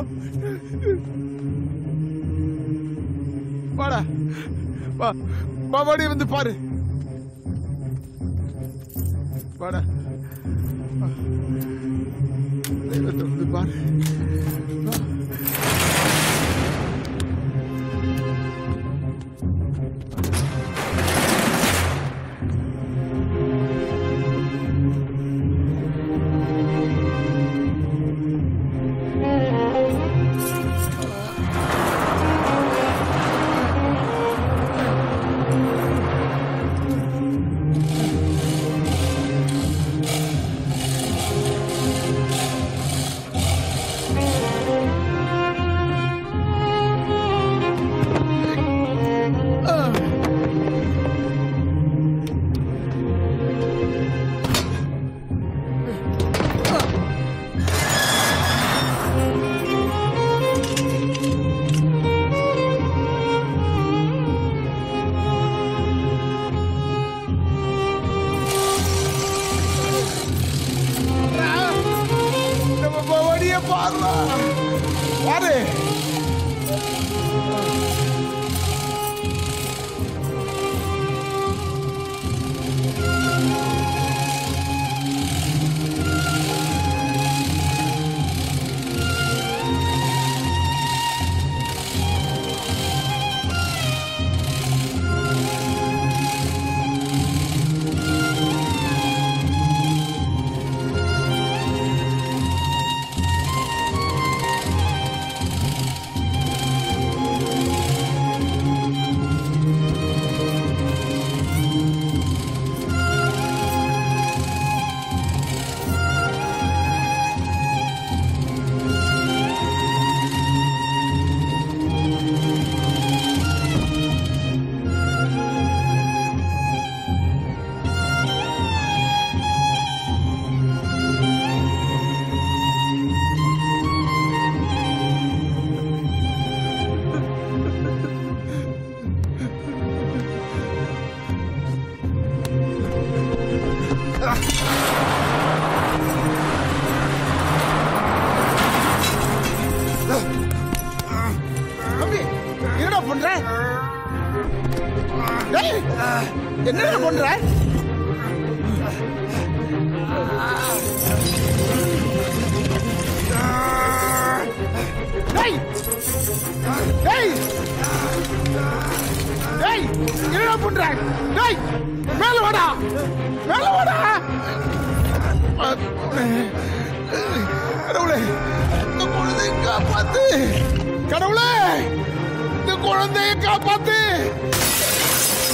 வாடா வா பவானி வந்து பாரு வாடா வா. தெய்வத்தை வந்து பாரு வா. நம்ம பவானிய பாருடா பாரு தம்பி என்னடா பண்ற டேய், என்னடா பண்ற டேய் டேய் டேய் என்னடா பண்ற டேய் மேல வாடா மேல வாடா கடவுளே இந்த குழந்தையை காப்பாத்து கடவுளே இந்த குழந்தையை காப்பாத்து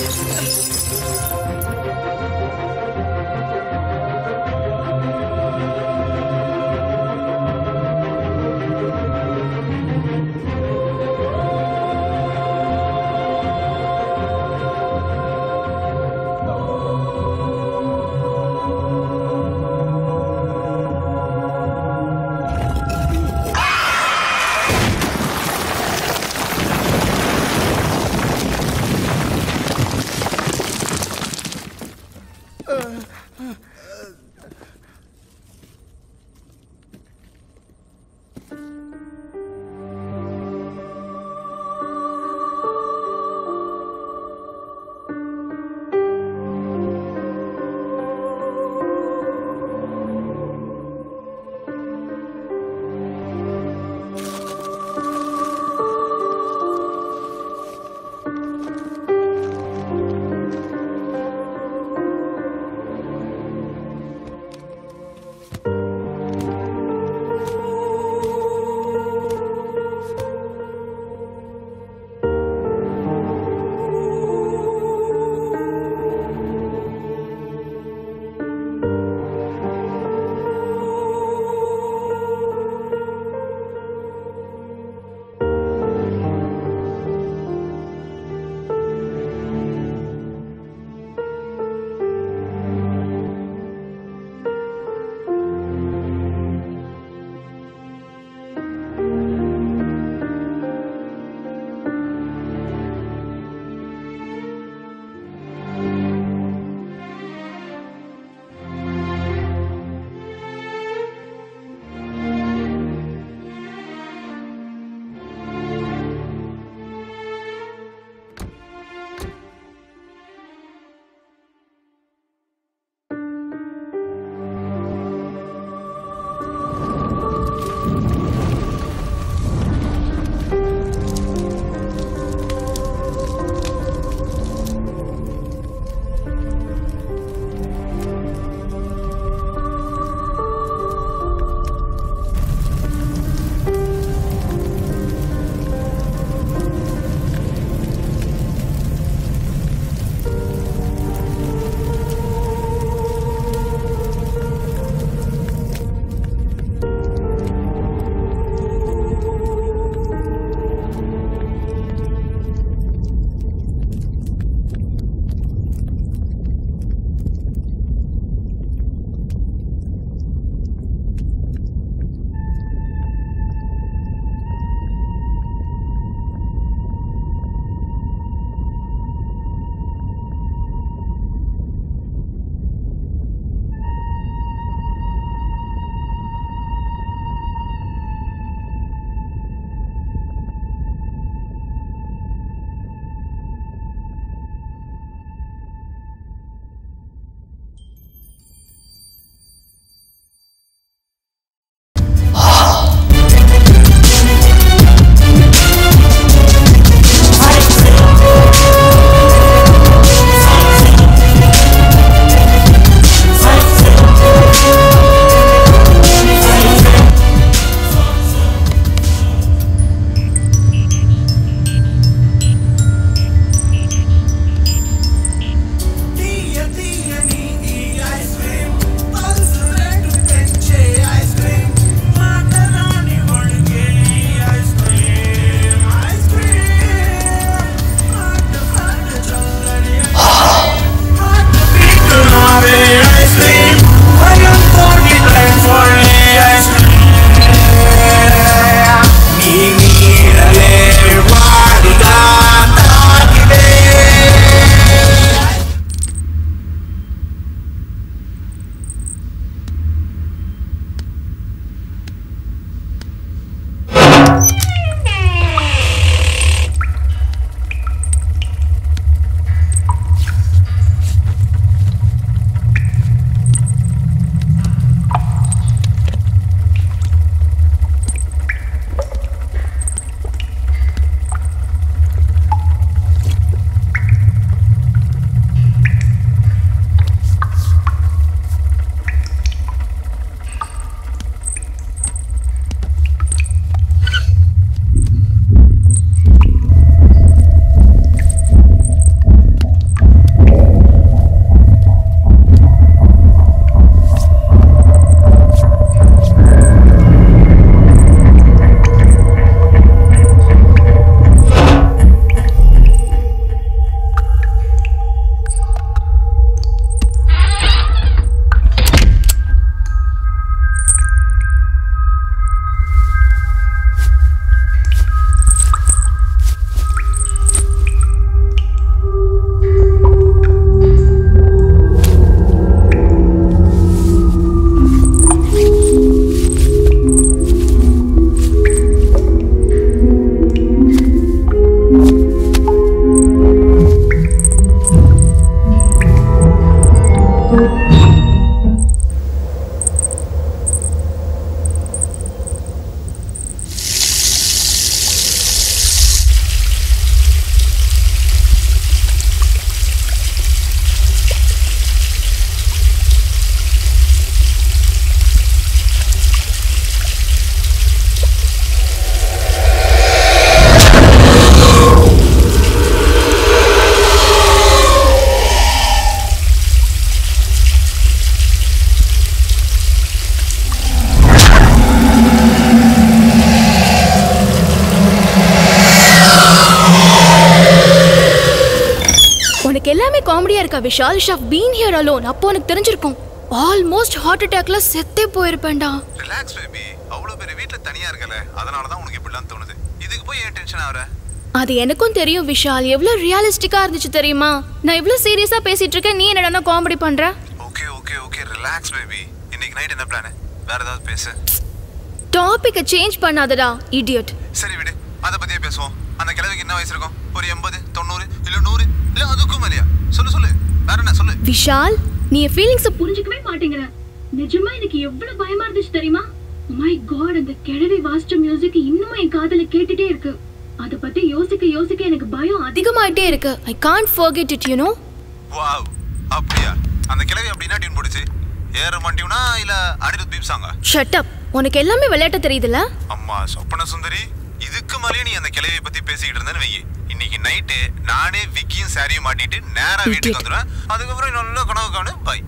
காமெடியா இருக்கா விஷால் ஷாப் பீன் ஹியர் அலோன் அப்போ உனக்கு தெரிஞ்சிருக்கும் ஆல்மோஸ்ட் ஹார்ட் அட்டாக்ல செத்தே போயிருப்பேன்டா ரிலாக்ஸ் பேபி அவ்வளவு பேர் வீட்ல தனியா இருக்கல அதனால தான் உனக்கு இப்படிலாம் தோணுது இதுக்கு போய் ஏன் டென்ஷன் ஆகுற அது எனக்கும் தெரியும் விஷால் எவ்வளவு ரியாலிஸ்டிக்கா இருந்துச்சு தெரியுமா நான் இவ்வளவு சீரியஸா பேசிட்டு இருக்கேன் நீ என்னடா காமெடி பண்ற okay okay okay relax baby இன்னைக்கு நைட் என்ன பிளான் வேற ஏதாவது பேசு டாபிக்க சேஞ்ச் பண்ணாதடா இடியட் சரி விடு அத பத்தியே பேசுவோம் அந்த கிழவிக்கு என்ன வயசு இருக்கும் ஒரு எண்பது தொண்ணூறு இல்ல நூறு இல்ல அதுக்கும் மேலையா சொல்லு சொல்லு வேற என்ன சொல்லு விஷால் நீ என் ஃபீலிங்ஸ் புரிஞ்சுக்கவே மாட்டேங்கிற நிஜமா எனக்கு எவ்வளவு பயமா இருந்துச்சு தெரியுமா மை காட் அந்த கிழவி வாசிச்ச மியூசிக் இன்னும் என் காதுல கேட்டுட்டே இருக்கு அத பத்தி யோசிக்க யோசிக்க எனக்கு பயம் அதிகம் அதிகமாயிட்டே இருக்கு I can't forget it you know wow அப்படியா அந்த கிழவி அப்படின்னா டியூன் போடுச்சு ஏற மாட்டியுனா இல்ல அனிருத் பீப் சாங்கா ஷட் அப் உனக்கு எல்லாமே விளையாட்ட தெரியுதுல்ல அம்மா சொப்பன சுந்தரி இதுக்கு மேலேயே நீ அந்த கிழவியை பத்தி பேசிக்கிட்டு இருந்தேன்னு வெயி இன்னைக்கு நைட்டு நானே விக்கியும் சாரியும் மாட்டிட்டு நேரா வீட்டுக்கு வந்துடுவேன் அதுக்கப்புறம் நல்ல கனவு காணு பாய்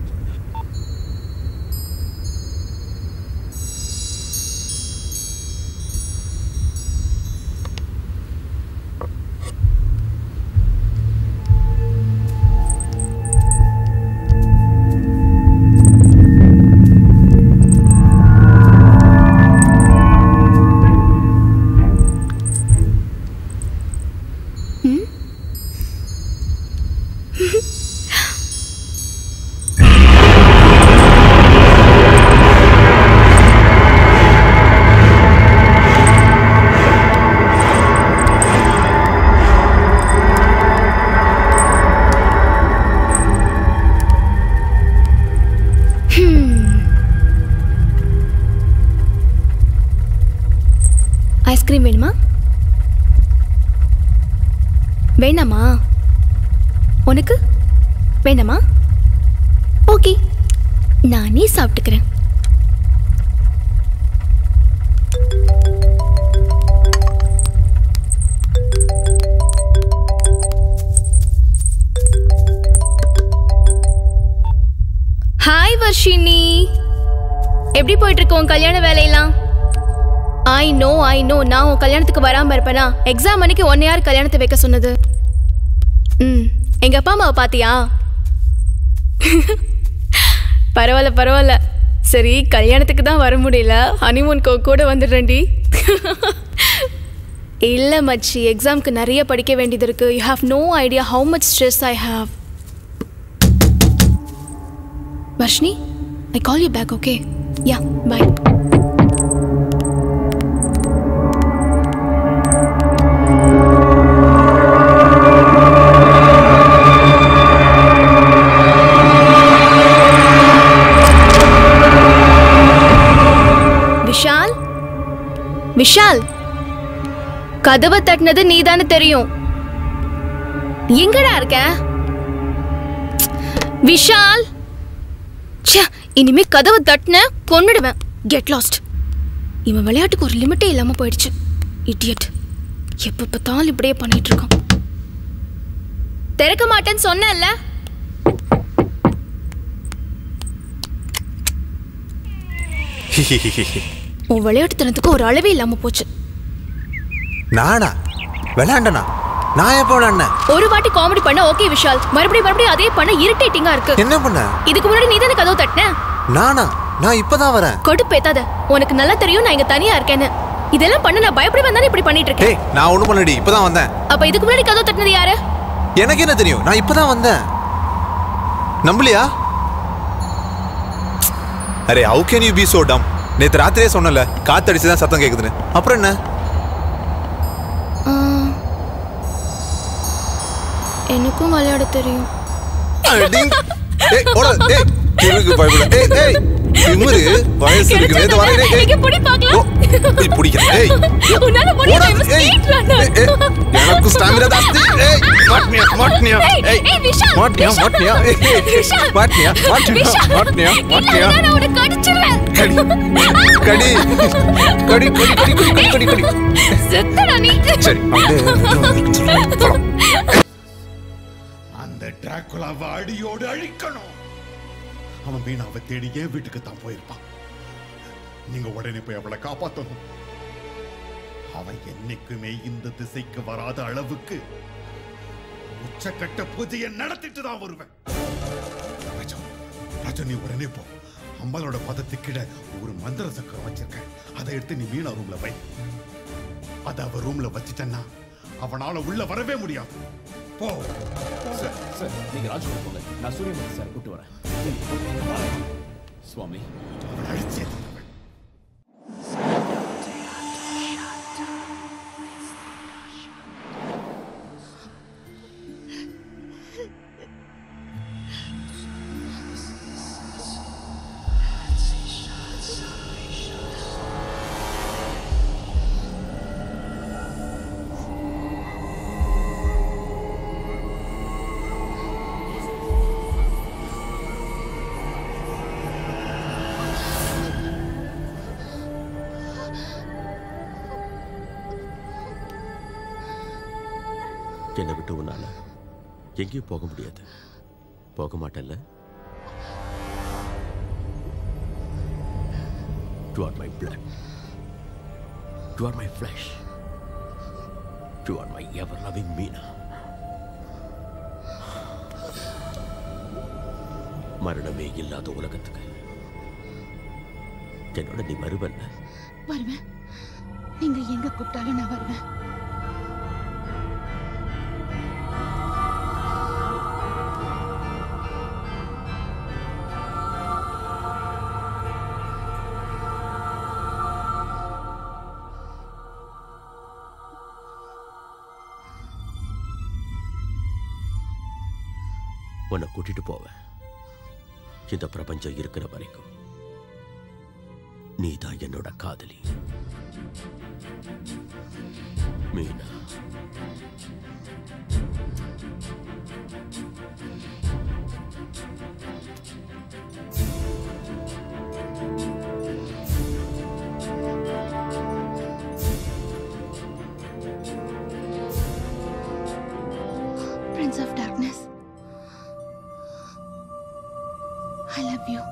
ஐஸ்கிரீம் வேணுமா வேணாமா உனக்கு வேணாமா ஓகே நானே சாப்பிட்டுக்கிறேன் ஹாய் வர்ஷினி எப்படி போயிட்டு இருக்கு உன் கல்யாண வேலையெல்லாம் ஐ நோ ஐ நோ நான் உன் கல்யாணத்துக்கு வராம இருப்பேனா எக்ஸாம் அன்னைக்கு ஒன் யார் கல்யாணத்தை வைக்க சொன்னது ம் எங்க அப்பா அம்மாவை பாத்தியா பரவாயில்ல பரவாயில்ல சரி கல்யாணத்துக்கு தான் வர முடியல ஹனிமூனுக்கு கூட வந்துடுறேன்டி இல்லை மச்சி எக்ஸாம்க்கு நிறைய படிக்க வேண்டியது இருக்கு you have no idea how much stress I have Varshini I call you back okay yeah bye Vishal Vishal கதவை தட்டினது நீதானே தெரியும் எங்கடா இருக்க விஷால் ச்சே இனிமே கதவை தட்டின கொன்னுடுவேன் கெட் லாஸ்ட் இவன் விளையாட்டுக்கு ஒரு லிமிட்டே இல்லாம போயிடுச்சு இடியட் எப்ப பார்த்தாலும் இப்படியே பண்ணிட்டு இருக்கான் திறக்க மாட்டேன்னு சொன்னேன்ல உன் விளையாட்டுத்தனத்துக்கு ஒரு அளவே இல்லாம போச்சு நானா விளையாண்டனா நான் எப்போ விளையாடினேன் ஒரு வாட்டி காமெடி பண்ண ஓகே விஷால் மறுபடியும் மறுபடியும் அதே பண்ண இரிட்டேட்டிங்கா இருக்கு என்ன பண்ண இதுக்கு முன்னாடி நீ தானே கதவு தட்டின நானா நான் இப்பதான் வரேன் கொடுப்பேத்தாத உனக்கு நல்லா தெரியும் நான் இங்க தனியா இருக்கேன்னு இதெல்லாம் பண்ண நான் பயப்படி வந்தானே இப்படி பண்ணிட்டு இருக்கேன் ஏய் நான் ஒண்ணும் பண்ணடி இப்பதான் வந்தேன் அப்ப இதுக்கு முன்னாடி கதவு தட்டினது யாரு எனக்கு என்ன தெரியும் நான் இப்பதான் வந்தேன் நம்பலையா அரே how can you be so dumb நேத்து ராத்திரியே சொன்னல காத்தடிச்சு தான் சத்தம் கேக்குதுன்னு அப்புறம் என்ன ஆ, எனக்கும் விளையாட தெரியும் அடிங். ஏய் ஓட ஏய் கிறுக்கு பயப்பட ஏய் ஏய் திமிரு வயசு இருக்கு நேத்து வரேன் ஏய், ஏய் இங்க புடி பார்க்கலாம். நீ பிடிக்கிற ஏய் உன்னால முடியல, ஓடாத, இவன் ஏய், speed runner. ஏய், ஏய், எனக்கு ஸ்டாமினா ஜாஸ்தி ஏய் மாட்னியா மாட்னியா ஏய், ஏய் ஏய், விஷால், மாட்னியா விஷால். மாட்னியா ஏய், ஏய், விஷால். மாட்னியா மாட்னியா விஷால். மாட்னியா மாட்னியா இல்ல, நான் உனக்கு அடிச்சிருவேன். கடி கடி கடி கடி கடி கடி கடி செத்தடா நீ. சரி அப்படியே போலாம். அந்த டிராக்குலாவை அடியோடு அழிக்கணும் அவன் மீனாவை தேடி ஏன் வீட்டுக்கு தான் போயிருப்பான் நீங்க உடனே போய் அவளை காப்பாத்தணும் அவன் என்னைக்குமே இந்த திசைக்கு வராத அளவுக்கு உச்சக்கட்ட பூஜையை நடத்திட்டு தான் வருவேன் ராஜா ராஜா நீ உடனே போ அம்மாளோட பதத்துக்கு கீழே ஒரு மந்திர சக்கரம் வச்சிருக்கேன் அதை எடுத்து நீ மீனா ரூம்ல வை அத அவ ரூம்ல வச்சிட்டன்னா அவனால உள்ள வரவே முடியாது போ சார் சார் நீங்க ராஜ் கூட போங்க நான் சூரியமூர்த்தி சார் கூட்டு வரேன் சுவாமி அவன் அழிச்சே என்னை விட்டு உன்னால எங்கேயும் போக முடியாது போக மாட்டேன்ல You are my blood. You are my flesh. You are my ever-loving Meena. மரணமே இல்லாத உலகத்துக்கு என்னோட நீ வருவல்ல வருவேன் நீங்க எங்க கூப்பிட்டாலும் நான் வருவேன் உன்னை கூட்டிட்டு போவேன் இந்த பிரபஞ்சம் இருக்கிற வரைக்கும் நீதான் என்னோட காதலி Meena Prince of Darkness. I love you.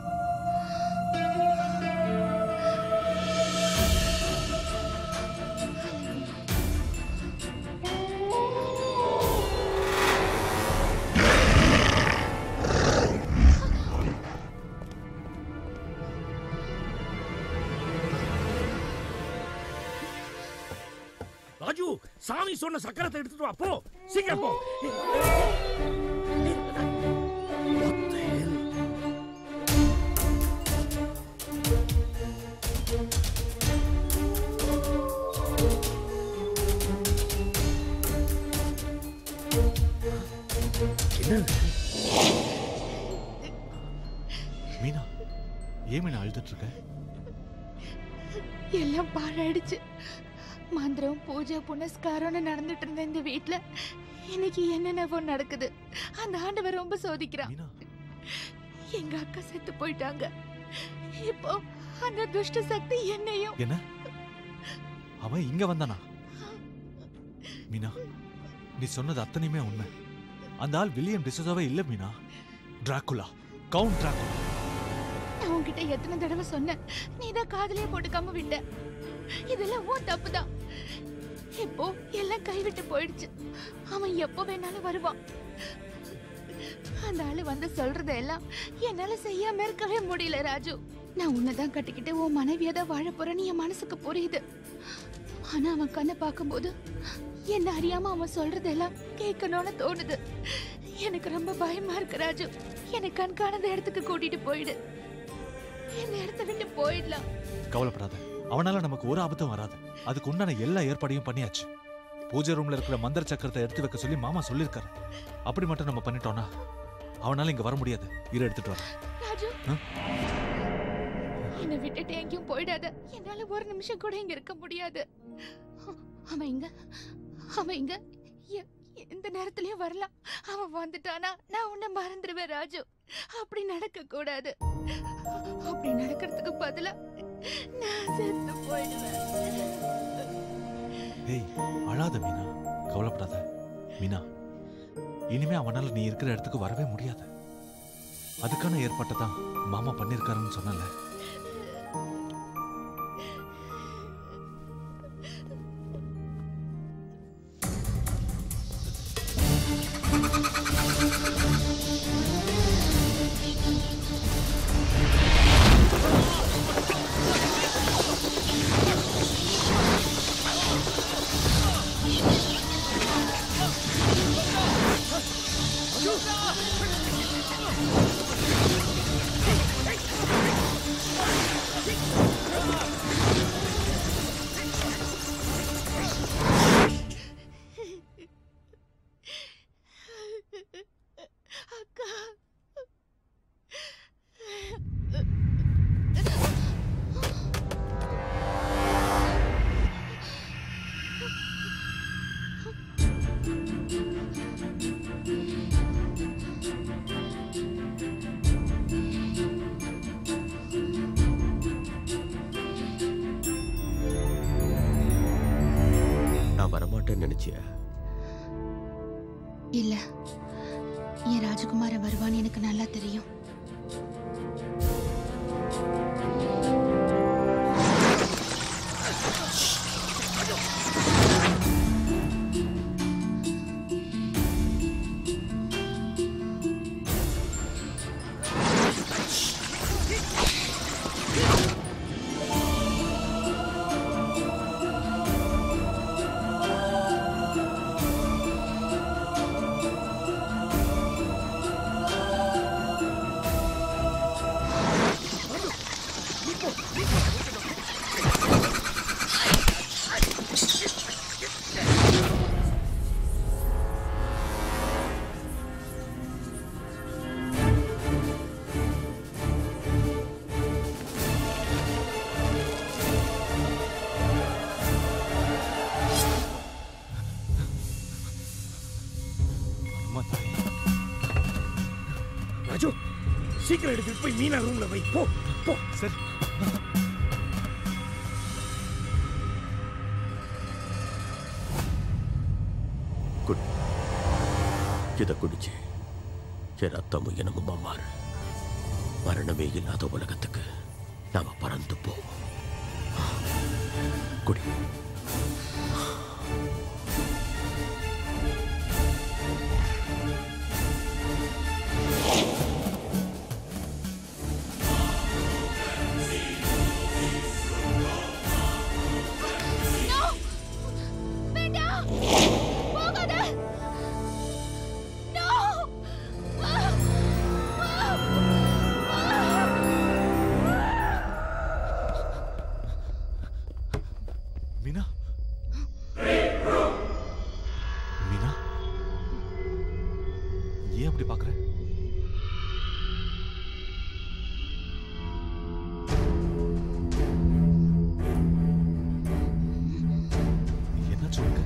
Raju சாமி சொன்ன சக்கரத்தை எடுத்துட்டு வா போ சீக்கிரம் போ என்ன மீனா ஏன் மீனா அழுதுட்டு இருக்க எல்லாம் பாழாயிடுச்சு மந்திரம் பூஜை புனஸ்காரம்னு நடந்துட்டு இருந்த இந்த வீட்ல இன்னைக்கு என்னென்னவோ நடக்குது அந்த ஆண்டவர் ரொம்ப சோதிக்கிறான் எங்க அக்கா செத்து போயிட்டாங்க இப்போ அந்த துஷ்ட சக்தி என்னையும் என்ன அவன் இங்க வந்தானா மீனா நீ சொன்னது அத்தனையுமே உண்மை அந்த ஆள் வில்லியம் டிசோசாவே இல்ல மீனா டிராகுலா கவுண்ட் டிராகுலா நான் உன்கிட்ட எத்தனை தடவை சொன்னேன் நீ தான் காதலே போட்டுக்காம விட்ட இதெல்லாம் உன் தப்பு தான் இப்போ எல்லாம் கைவிட்டு போயிடுச்சு அவன் எப்போ வேணாலும் வருவான் அந்த ஆளு வந்து சொல்றத எல்லாம் என்னால செய்யாம இருக்கவே முடியல ராஜு நான் உன்னைதான் கட்டிக்கிட்டு உன் மனைவியா தான் வாழ போறேன்னு என் மனசுக்கு புரியுது ஆனா அவன் கண்ணை பார்க்கும்போது என்ன அறியாம அவன் சொல்றதெல்லாம் கேட்கணும்னு தோணுது எனக்கு ரொம்ப பயமா இருக்கு ராஜு என்னை கண்காணாத இடத்துக்கு கூட்டிட்டு போயிடு இந்த இடத்த விட்டு போயிடலாம் கவலைப்படாத அவனால நமக்கு ஒரு ஆபத்தும் வராது அதுக்கு உண்டான எல்லா ஏற்பாடையும் பண்ணியாச்சு பூஜை ரூம்ல இருக்கிற மந்திர சக்கரத்தை எடுத்து வைக்க சொல்லி மாமா சொல்லியிருக்காரு அப்படி மட்டும் நம்ம பண்ணிட்டோம்னா அவனால இங்க வர முடியாது இரு எடுத்துட்டு வர ராஜு என்னை விட்டுட்டு எங்கேயும் போயிடாத என்னால ஒரு நிமிஷம் கூட இங்க இருக்க முடியாது அவன் இங்க அவன் இங்க எ- எந்த நேரத்துலயும் வரலாம் அவன் வந்துட்டானா நான் உன்னை மறந்துடுவேன் ராஜு அப்படி நடக்க கூடாது அப்படி நடக்கிறதுக்கு பதிலா நான் செத்து போயிடுவேன் ஏய் அழாத மீனா கவலைப்படாத மீனா இனிமே அவனால நீ இருக்கிற இடத்துக்கு வரவே முடியாது அதுக்கான ஏற்பாட்டை தான் மாமா பண்ணிருக்காருன்னு சொன்னல வரமாட்டேன்னு நினைச்சியா இல்ல என் ராஜகுமார வருவான்னு எனக்கு நல்லா தெரியும் ராஜு சீக்கிரம் எடுத்துட்டு போய் மீனா ரூம்ல வை போ போ சரி குடி இதை குடிச்சு என் ரத்தமும் இனமுமா மாறு மரணமே இல்லாத உலகத்துக்கு நாம பறந்து போவோம் குடி வேண்டாம் போகாத நோ மீனா மீனா ஏன் அப்படி பாக்குற என்ன சொல்லுங்க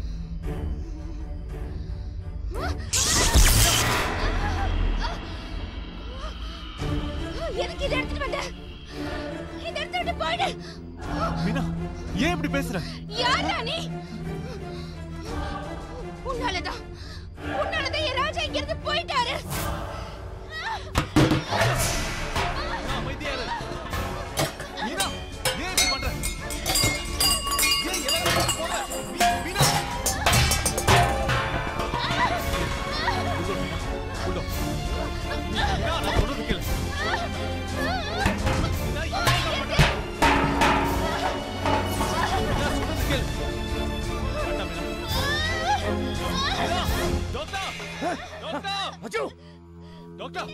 எனக்கு இதை எடுத்துட்டு வந்த இதை எடுத்து விட்டு போயிடு மீனா ஏன் இப்படி பேசுற யாரா நீ உன்னாலதான் உன்னாலதான் என் ராஜா இங்க இருந்து போயிட்டாரு மீனா ஏன் இப்படி பண்ற ஏன் எல்லாரும் போற மீ- மீனா உள்ள. மீனா, நான் சொல்றது கேளு. மீனா, ஏன் இப்படி பண்ற? மீனா, சொல்றது கேளு. வேண்டாம், Meena. Meena, doctor! Doctor! Doctor!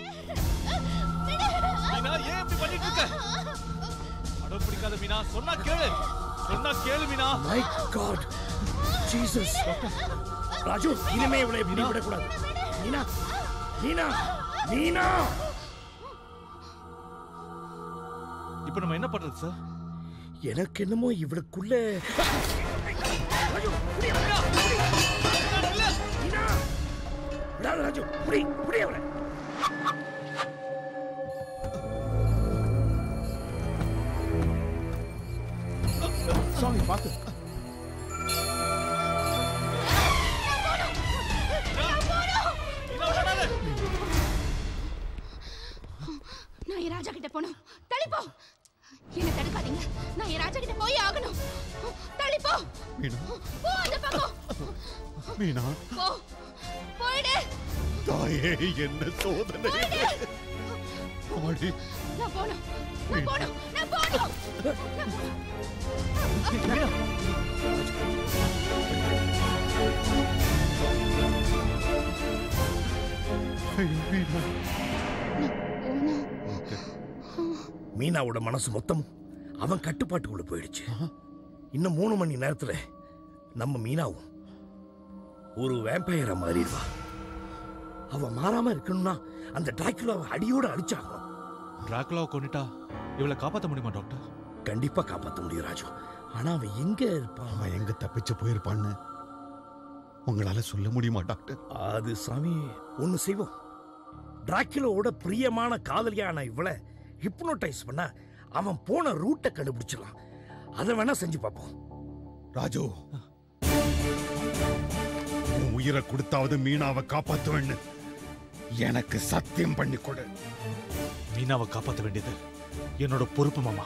Meena, ஏன் இப்படி பண்ணிட்டு இருக்க? அடம் பிடிக்காத மீனா சொன்னா கேளு சொன்னா கேளு Meena my god Jesus Raju இனிமே இவளை இப்படி விடக்கூடாது மீனா மீனா மீனா இப்போ நம்ம என்ன பண்றது சார் எனக்கு என்னமோ இவளுக்குள்ள ராஜு, புடி அவளை. மீனா, விடாத ராஜு புடி புடி அவளை சாமி பார்த்து நான் என் ராஜா கிட்ட போகணும் தள்ளிப்போ என்ன தடுக்காதீங்க நான் என் ராஜா கிட்ட போய் ஆகணும் தள்ளிப்போ மீனா போ அந்த பக்கம் மீனா போ போயிடு தாயே என்ன சோதனை போயிடு அம்மாடி நான் போகணும் நான் போகணும் நான் போகணும் நான் போகணும் மீனாவோட மனசு மொத்தம் அவன் கட்டுப்பாட்டுக்குள்ள போயிடுச்சு இன்னும் மூணு மணி நேரத்துல நம்ம மீனாவும் ஒரு வேம்பயரை மாறிடுவா அவ மாறாம இருக்கணும்னா அந்த டிராக்குலாவை அடியோட அடிச்சாகணும் டிராகுலாவை கொண்டுட்டா இவளை காப்பாற்ற முடியுமா டாக்டர் கண்டிப்பா காப்பாத்த முடியும் ராஜு ஆனா அவன் எங்க இருப்பான் அவன் எங்க தப்பிச்சு போயிருப்பான்னு உங்களால சொல்ல முடியுமா டாக்டர் அது சாமி ஒண்ணு செய்வோம் டிராக்குலோட பிரியமான காதலியான இவளை ஹிப்னோடைஸ் பண்ண அவன் போன ரூட்டை கண்டுபிடிச்சிடலாம் அதை வேணா செஞ்சு பார்ப்போம் ராஜு உயிரை கொடுத்தாவது மீனாவை காப்பாத்துவேன்னு எனக்கு சத்தியம் பண்ணி கொடு மீனாவை காப்பாற்ற வேண்டியது என்னோட பொறுப்பு மாமா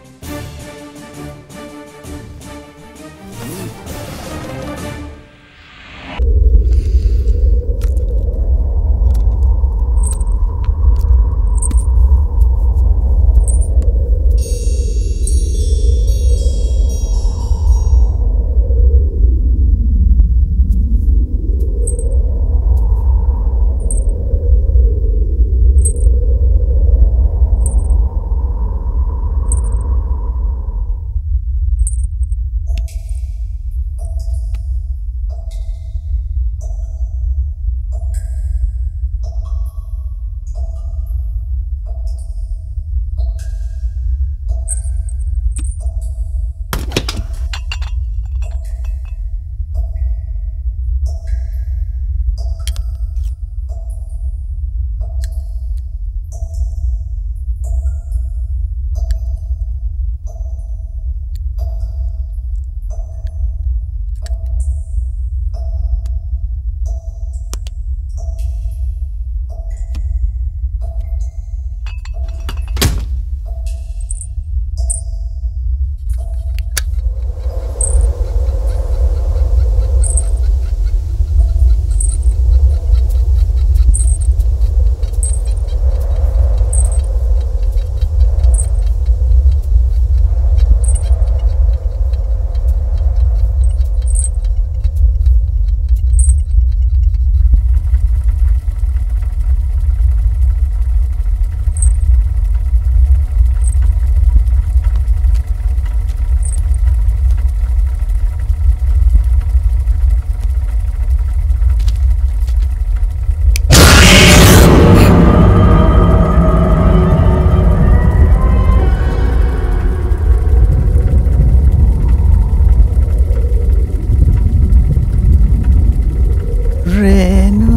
Renu.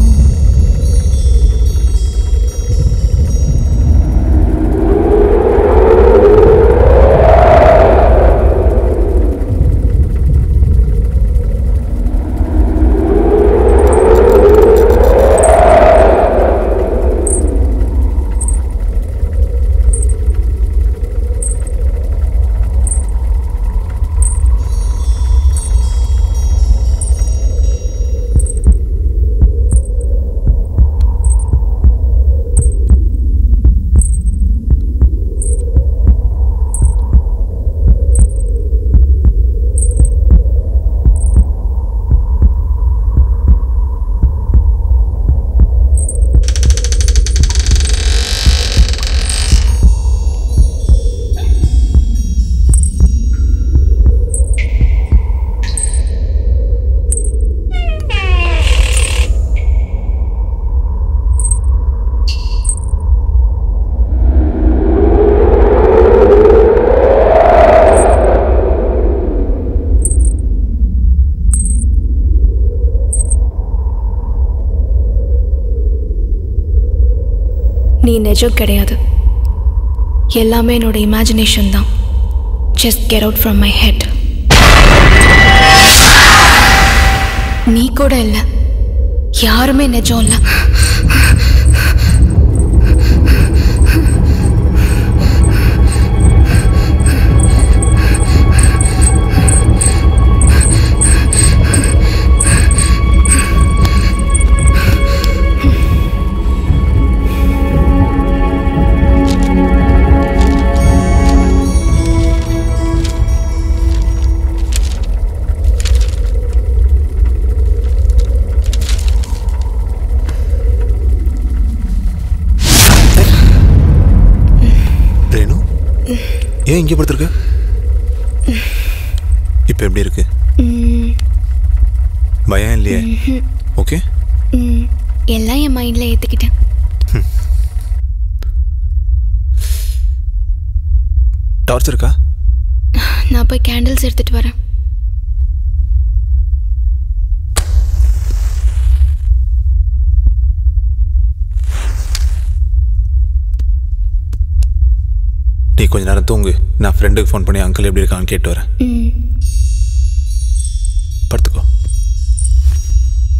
நீ நிஜம் கிடையாது எல்லாமே என்னோட இமேஜினேஷன் தான் just get out from my head நீ கூட இல்லை யாருமே நிஜம் இல்லை ரேணு ஏன் இங்கே படுத்திருக்க இப்போ எப்படி இருக்கு ம், பயம் இல்லையே ம்ஹும். ஓகே ம், எல்லாம் என் மைண்டில் ஏற்றுக்கிட்டேன் டார்ச் இருக்கா நான் போய் கேண்டில்ஸ் எடுத்துட்டு வரேன் நீ கொஞ்ச நேரம் தூங்கு நான் ஃப்ரெண்டுக்கு ஃபோன் பண்ணி அங்கிள் எப்படி இருக்கான்னு கேட்டு வரேன் ம் படுத்துக்கோ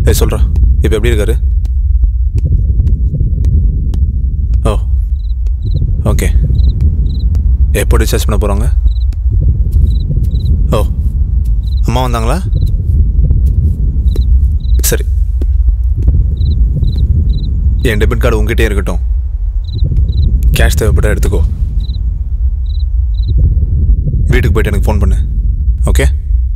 ஏய் சொல்கிறா இப்போ எப்படி இருக்காரு ஓ ஓகே எப்போ டிஸ்சார்ஜ் பண்ண போகிறாங்க ஓ அம்மா வந்தாங்களா சரி என் டெபிட் கார்டு உங்ககிட்டே இருக்கட்டும் கேஷ் தேவைப்பட்டா எடுத்துக்கோ வீட்டுக்கு போயிட்டு எனக்கு ஃபோன் பண்ணு ஓகே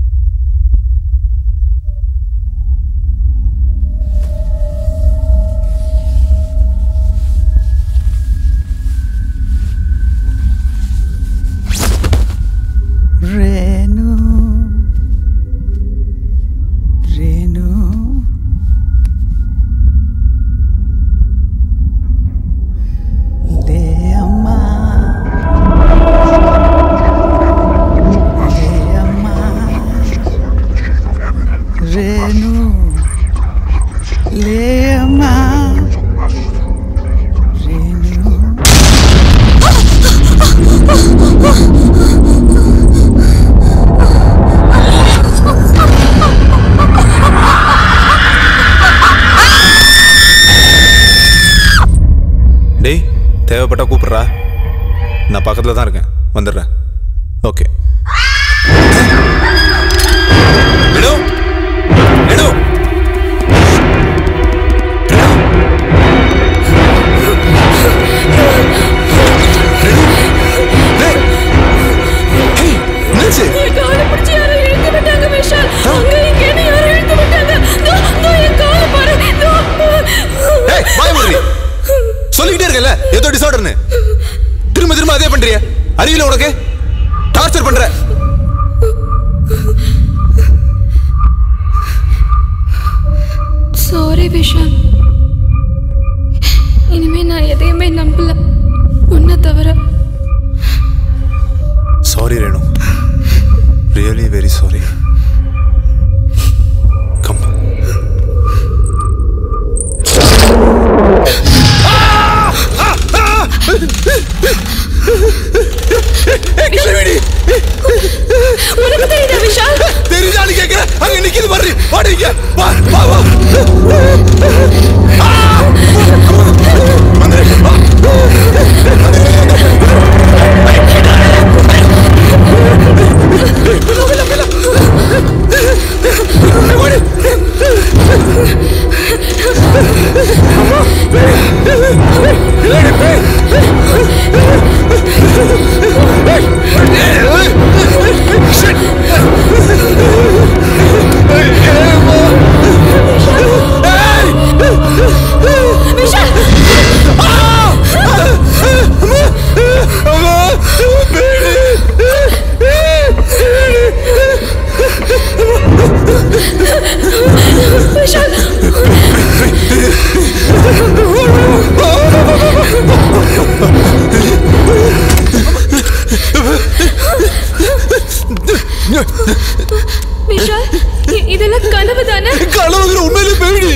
ರೇಣು ರೇಣು ಲೇ ಅಮ್ಮ ಲೇ ಅಮ್ಮ ರೇಣು ಲೇ ಅಮ್ಮ ರೇಣು டேய் தேவைப்பட்டா கூப்பிட்றா நான் பக்கத்தில் தான் இருக்கேன் வந்துடுறேன் ஓகே எடு எடு என்னாச்சு என் காலை பிடிச்சு யாரோ இழுத்து விட்டாங்க விஷால் அங்க இங்கேன்னு யாரோ இழுத்து விட்டாங்க தோ, தோ, என் காலை பாரு தோ. ஏய் வாய் மூடுறி சொல்லிக்கிட்டே இருக்கல ஏதோ டிசார்டர்னு திரும்ப திரும்ப அதே பண்றிய அறிவில உனக்கு டார்ச்சர் பண்ற சாரி விஷால் இனிமே நான் எதையுமே நம்பல உன்னை தவிர sorry Renu really very sorry come உனக்கு தெரியுதா விஷால் தெரியுதான்னு கேக்குறேன் அங்க நிக்குது பாரு வாடிங்க வா வா வா விஷால் விஷால் இ- இதெல்லாம் கனவு தானே கனவுங்கிற உண்மையிலே பேடி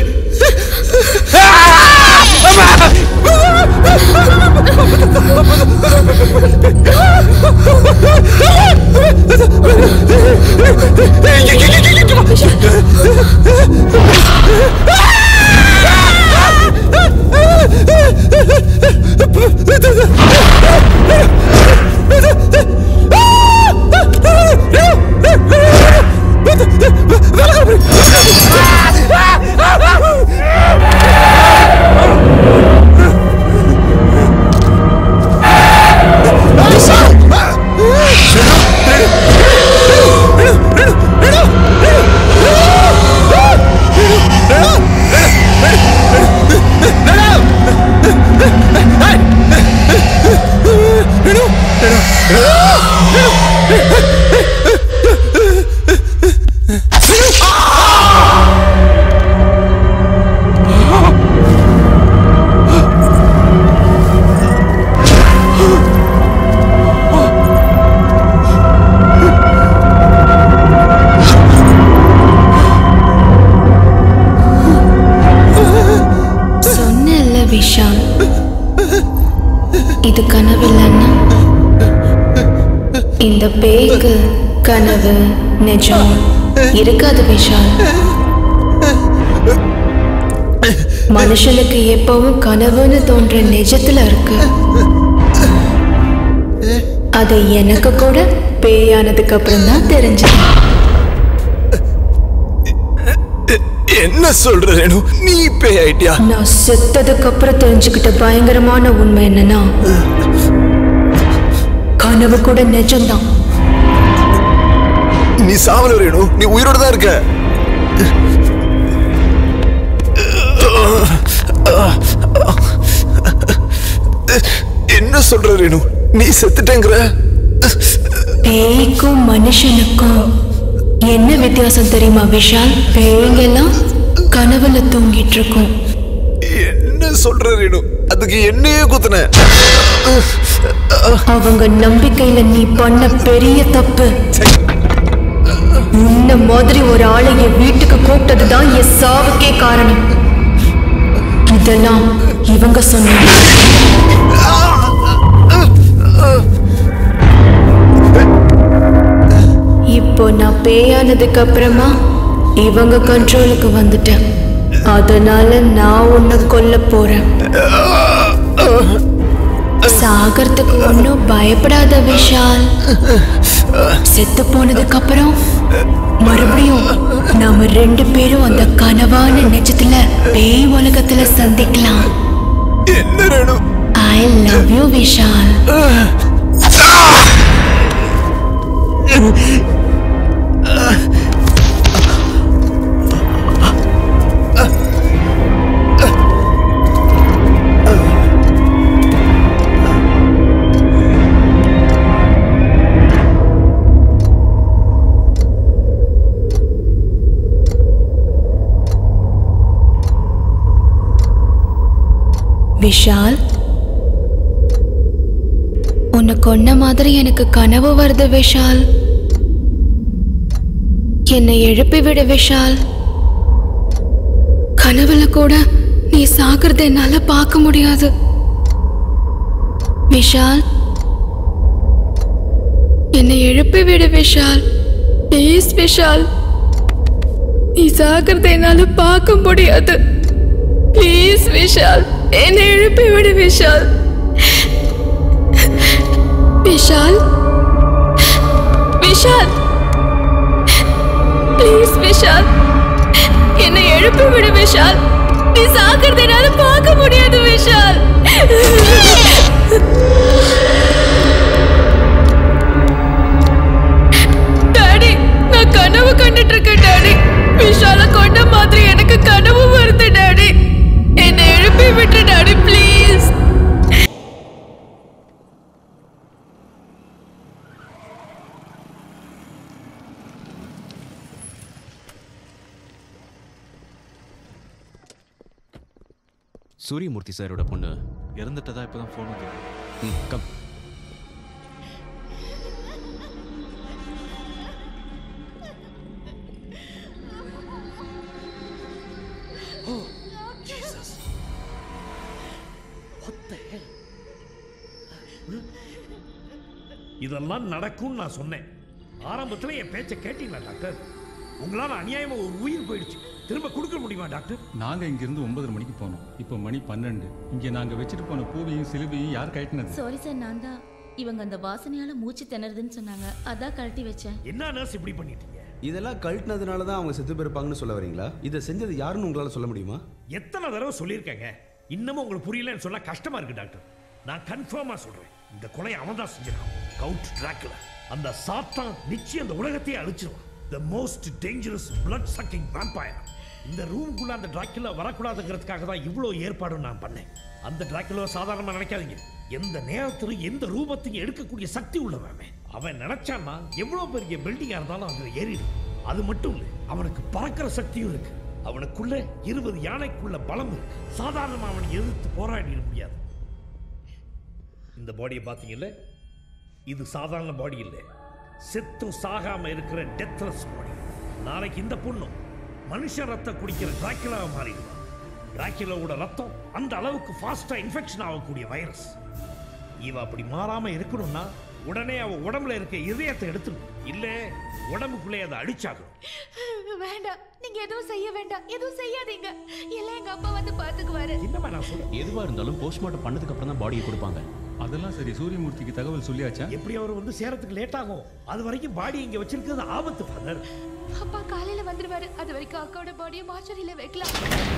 சொன்னேன்ல விஷால் இது கனவில்லைன்னா இந்த பேய்க்கு கனவு நிஜம் இருக்காது விஷால் மனுஷனுக்கு எப்பவும் கனவுன்னு தோன்ற நிஜத்துல இருக்கு அது எனக்கு கூட பேயானதுக்கு அப்புறம் தான் தெரிஞ்சது என்ன சொல்ற ரேணு நீ பேய் ஆயிட்டியா நான் செத்ததுக்கு அப்புறம் தெரிஞ்சுக்கிட்ட பயங்கரமான உண்மை என்னன்னா கனவு கூட நிஜம்தான் நீ சாவல ரேணு நீ உயிரோட தான் இருக்க என்ன சொல்ற ரேணு நீ செத்துட்டேங்கிற பேய்க்கும் மனுஷனுக்கும் என்ன வித்தியாசம் தெரியுமா விஷால் பேய்ங்கெல்லாம் கனவுல தூங்கிட்டு இருக்கும் என்ன சொல்ற ரேணு அதுக்கு என்னையே குத்துன அவங்க நம்பிக்கையில நீ பண்ண பெரிய தப்பு உன்ன மாதிரி ஒரு ஆளை என் வீட்டுக்கு கூப்பிட்டதுதான் என் சாவுக்கே காரணம் இதெல்லாம் இவங்க சொன்னாங்க இப்போ நான் பேயானதுக்கு அப்புறமா இவங்க கண்ட்ரோலுக்கு வந்துட்டேன் அதனால நான் உன்னை கொல்ல போறேன் சாகறதுக்கு ஒன்றும் பயப்படாத விஷால் செத்து போனதுக்கு அப்புறம் மறுபடியும் நாம ரெண்டு பேரும் அந்த கனவான நெஜத்துல பேய் உலகத்துல சந்திக்கலாம் என்ன Renu I love you Vishal Vishal உன்னை கொன்ன மாதிரி எனக்கு கனவு வருது விஷால் என்னை எழுப்பி விடு விஷால் கனவுல கூட நீ சாகிறத என்னால பார்க்க முடியாது விஷால் என்னை எழுப்பி விடு விஷால் ப்ளீஸ் விஷால் நீ சாகிறத என்னால பார்க்க முடியாது ப்ளீஸ் விஷால் என்னை எழுப்பி விடு விஷால் விஷால் விஷால் ப்ளீஸ் விஷால் என்னை எழுப்பி விடு விஷால் நீ சாகிறத என்னால பார்க்க முடியாது விஷால் டாடி நான் கனவு கண்டுட்டு இருக்கேன் டாடி விஷால கொண்ட மாதிரி எனக்கு கனவு வருது டாடி என்னை எழுப்பி விட்டு டாடி ப்ளீஸ் சூரியமூர்த்தி சாரோட பொண்ணு இறந்துட்டதா இப்பதான் ஃபோன் வந்து ம் கம் இதெல்லாம் நடக்கும்னு நான் சொன்னேன் ஆரம்பத்துல என் பேச்சை கேட்டீங்களா டாக்டர் உங்களால அநியாயமா ஒரு உயிர் போயிடுச்சு திரும்ப கொடுக்க முடியுமா டாக்டர் நாங்க இங்கிருந்து ஒன்பதரை மணிக்கு போனோம் இப்போ மணி பன்னெண்டு இங்க நாங்க வச்சுட்டு போன பூவையும் சிலுவையும் யார் கட்டினது சாரி சார் நான் தான் இவங்க அந்த வாசனையால மூச்சு திணறுதுன்னு சொன்னாங்க அதான் கழட்டி வச்சேன் என்ன நர்ஸ் இப்படி பண்ணிட்டீங்க இதெல்லாம் கழட்டினதுனால தான் அவங்க செத்து போயிருப்பாங்கன்னு சொல்ல வரீங்களா இதை செஞ்சது யாருன்னு உங்களால சொல்ல முடியுமா எத்தனை தடவை சொல்லியிருக்கேங்க இன்னமும் உங்களுக்கு புரியலன்னு சொன்னா கஷ்டமா இருக்கு டாக்டர் நான் கன்ஃபார்மா சொல்றேன் இந்த கொலை அவன் தான் செஞ்சிருக்கான் கவுட் டிராக்குலா அந்த சாத்தான் நிச்சயம் அந்த உலகத்தையே அழிச்சிருவான் the most dangerous blood sucking vampire இந்த ரூம்குள்ள அந்த டிராக்குலா வரக்கூடாதுங்கிறதுக்காக தான் இவ்வளோ ஏற்பாடும் நான் பண்ணேன் அந்த டிராக்குலா சாதாரணமா நினைக்காதீங்க எந்த நேரத்திலும் எந்த ரூபத்தையும் எடுக்கக்கூடிய சக்தி உள்ளவன் அவன். அவன் நினைச்சான்னா எவ்வளவு பெரிய பில்டிங்கா இருந்தாலும் அதுல ஏறிடும் அது மட்டும் இல்லை அவனுக்கு பறக்கிற சக்தியும் இருக்கு அவனுக்குள்ள இருபது யானைக்குள்ள பலம் இருக்கு சாதாரணமா அவனை எதிர்த்து போராடிட முடியாது இந்த பாடியை பார்த்தீங்கல்ல இது சாதாரண பாடி இல்லை செத்தும் சாகாம இருக்கிற டெத்லெஸ் பாடி நாளைக்கு இந்த பொண்ணும் மனுஷ ரத்தம் குடிக்கிற டிராக்கிலாவை மாறிடுவான் டிராக்கிலாவோட ரத்தம் அந்த அளவுக்கு ஃபாஸ்டா இன்ஃபெக்ஷன் ஆகக்கூடிய வைரஸ் இவ அப்படி மாறாம இருக்கணும்னா உடனே அவ உடம்புல இருக்க இதயத்தை எடுத்துடும் இல்ல உடம்புக்குள்ளே அதை அடிச்சாகும் வேண்டாம் நீங்க எதுவும் செய்ய வேண்டாம் எதுவும் செய்யாதீங்க எல்லாம் எங்க அப்பா வந்து பாத்துக்குவாரு என்னம்மா நான் சொல்றேன் எதுவா இருந்தாலும் போஸ்ட்மார்ட்டம் பண்ணதுக்கு அப்புறம் தான் பாடியை கொடுப்பாங்க அதெல்லாம் சரி சூரியமூர்த்திக்கு தகவல் சொல்லியாச்சா எப்படி அவர் வந்து சேரத்துக்கு லேட் ஆகும் அது வரைக்கும் பாடி இங்க வச்சிருக்கிறது ஆபத்து ஃபாதர் அப்பா காலையில வந்துருவாரு அது வரைக்கும் அக்காவோட பாடியை மார்ச்சரியில வைக்கலாம்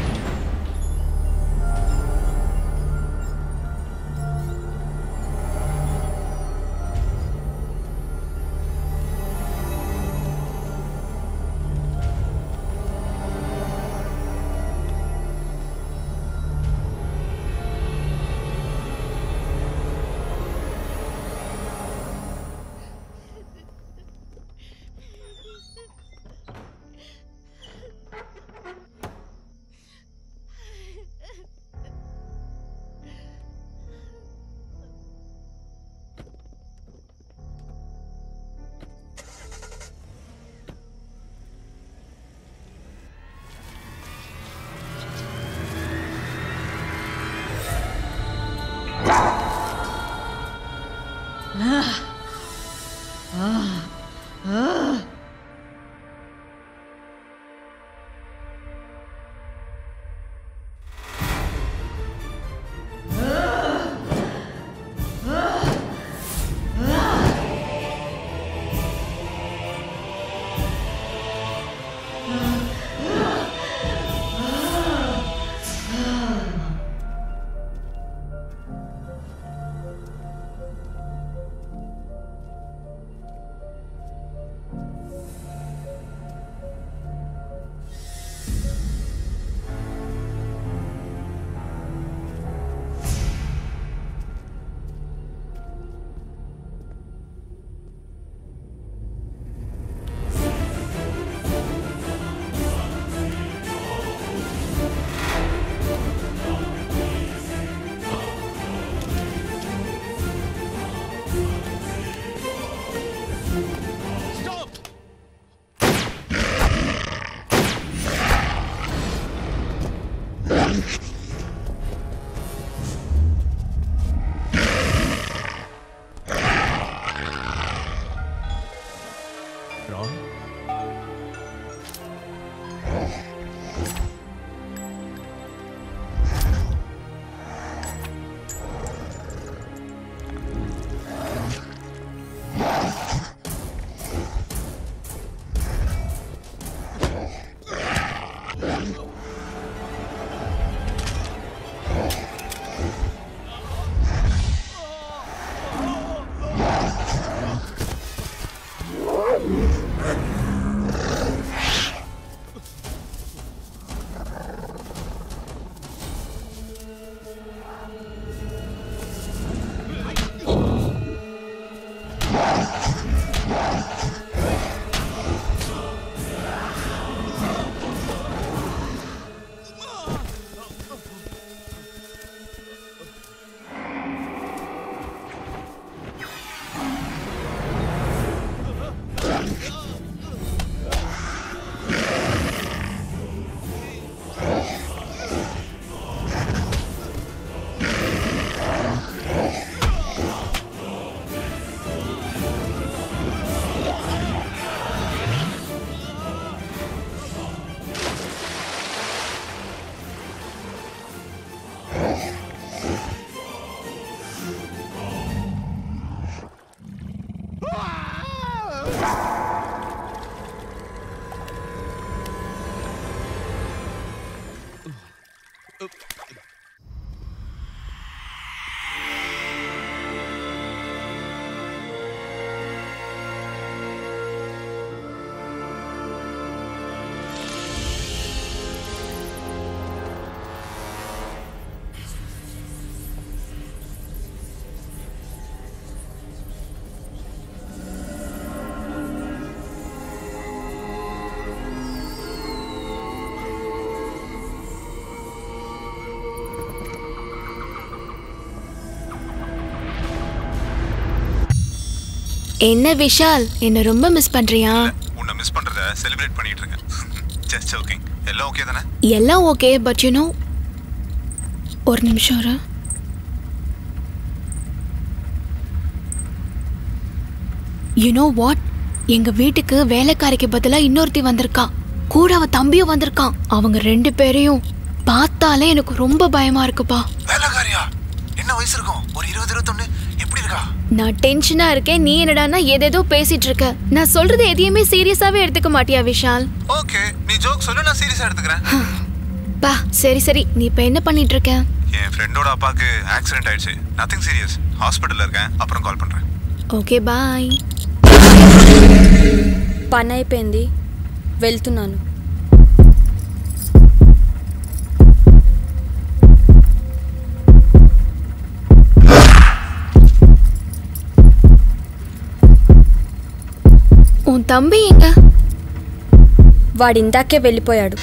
ராய் என்ன விஷால் என்ன ரொம்ப மிஸ் பண்றியா உன்னை மிஸ் பண்றத செலிப்ரேட் பண்ணிட்டு இருக்கேன் ஜஸ்ட் ஓகே எல்லாம் ஓகே தானே எல்லாம் ஓகே பட் யூ நோ ஒரு நிமிஷம் இரு யூ நோ வாட் எங்க வீட்டுக்கு வேலைக்காரிக்கு பதிலா இன்னொருத்தி வந்திருக்கா கூட அவ தம்பியும் வந்திருக்கான் அவங்க ரெண்டு பேரையும் பார்த்தாலே எனக்கு ரொம்ப பயமா இருக்குப்பா வேலைக்காரியா என்ன வயசு இருக்கும் ஒரு இருபது இருபத்தொன்னு எப்படி இருக்கா நான் டென்ஷனா இருக்கேன் நீ என்னடான்னா எதேதோ பேசிட்டு இருக்க நான் சொல்றது எதையுமே சீரியஸாவே எடுத்துக்க மாட்டியா விஷால் ஓகே நீ ஜோக் சொல்லு நான் சீரியஸா எடுத்துக்கிறேன் பா சரி சரி நீ இப்ப என்ன பண்ணிட்டு இருக்க என் ஃப்ரெண்டோட அப்பாக்கு ஆக்சிடென்ட் ஆயிடுச்சு நத்திங் சீரியஸ் ஹாஸ்பிட்டல்ல இருக்கேன் அப்புறம் கால் பண்றேன் ఓకే బాయ్ పని అయిపోయింది వెళ్తున్నాను உன் தம்பி எங்க వాడిందాకే వెళ్ళిపోయాడు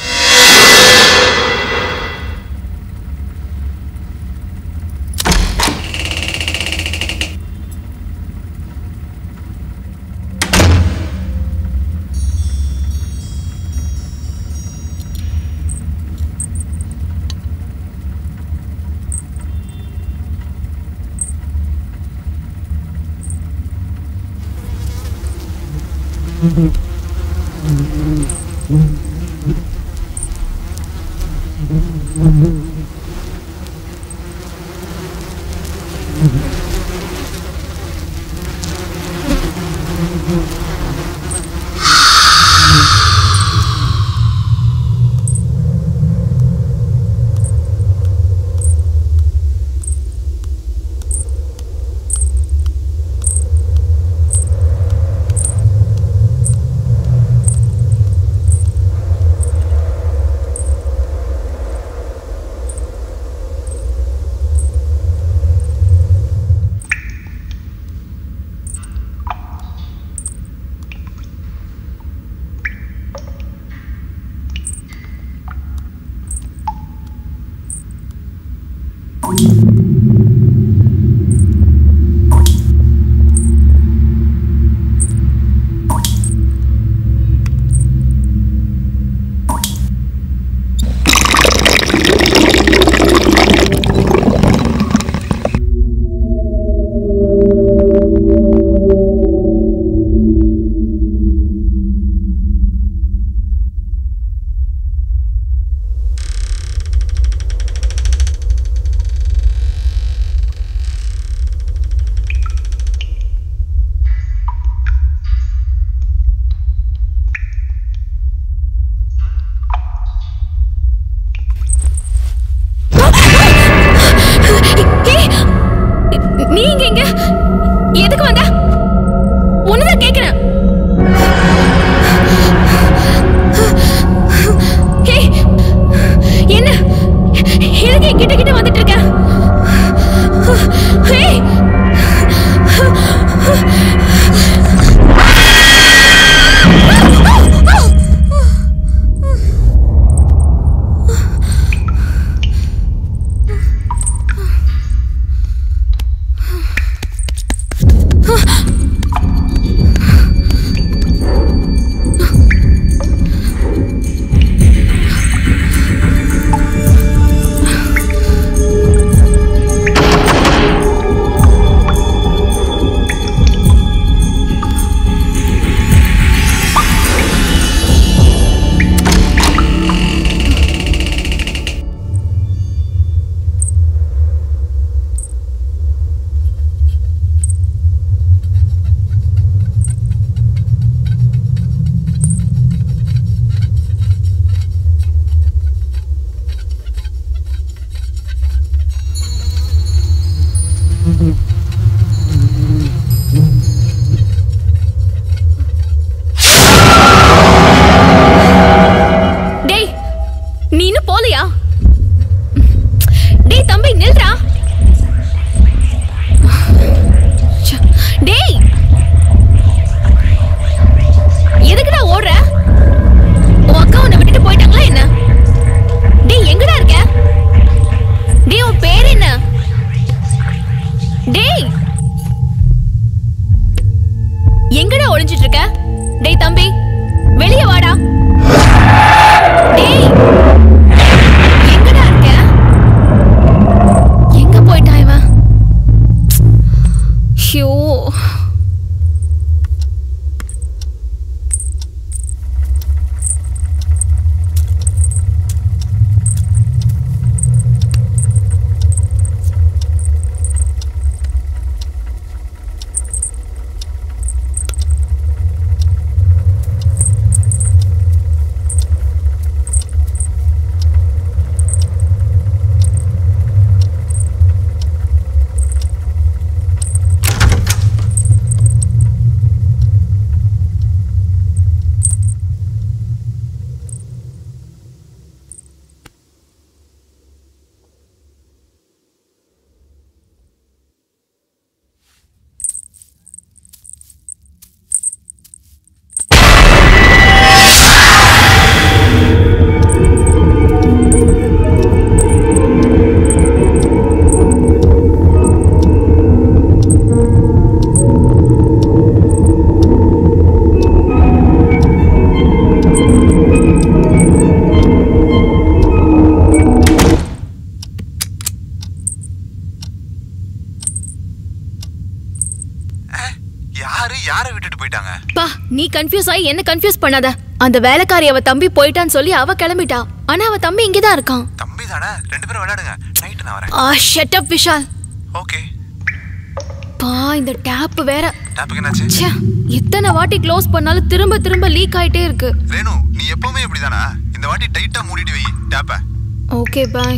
யாரு யாரை விட்டுட்டு போயிட்டாங்க பா நீ கன்ஃபியூஸ் ஆகி என்ன கன்ஃபியூஸ் பண்ணாத அந்த வேலைக்காரி அவ தம்பி போயிட்டான்னு சொல்லி அவ கிளம்பிட்டா ஆனா அவ தம்பி இங்கே தான் இருக்கான் தம்பி தானே ரெண்டு பேரும் விளையாடுங்க நைட்டு நான் வரேன் ஆ ஷட் அப் விஷால் ஓகே பா இந்த டேப் வேற டேப்புக்கு என்னாச்சு ச்சே எத்தனை வாட்டி க்ளோஸ் பண்ணாலும் திரும்ப திரும்ப லீக் ஆயிட்டே இருக்கு ரேணு நீ எப்பவுமே இப்படிதானா இந்த வாட்டி டைட்டா மூடிட்டு வை டேப்ப ஓகே பாய்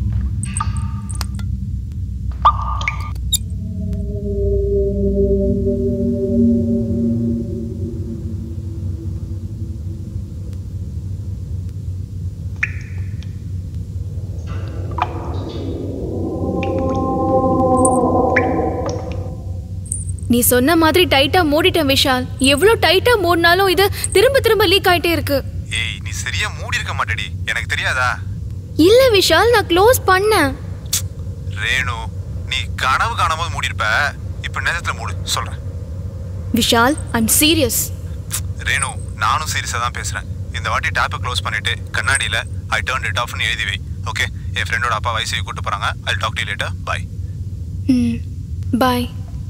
நீ சொன்ன மாதிரி டைட்டா மூடிட்டேன் விஷால் எவ்வளவு டைட்டா மூடினாலும் இது திரும்ப திரும்ப லீக் ஆயிட்டே இருக்கு ஏய் நீ சரியா மூடி இருக்க மாட்டேடி எனக்கு தெரியாதா இல்ல விஷால் நான் க்ளோஸ் பண்ணேன் ரேணு நீ கனவு காணும்போது மூடி இருப்ப இப்ப நேரத்துல மூடு சொல்றேன் விஷால் ஐம் சீரியஸ் ரேணு நானும் சீரியஸா தான் பேசுறேன் இந்த வாட்டி டேப்பை க்ளோஸ் பண்ணிட்டு கண்ணாடியில ஐ டர்ன் இட் ஆஃப்னு எழுதி வை ஓகே என் ஃப்ரெண்டோட அப்பா வயசு கூட்டு போறாங்க I talk to later bye ம் பாய்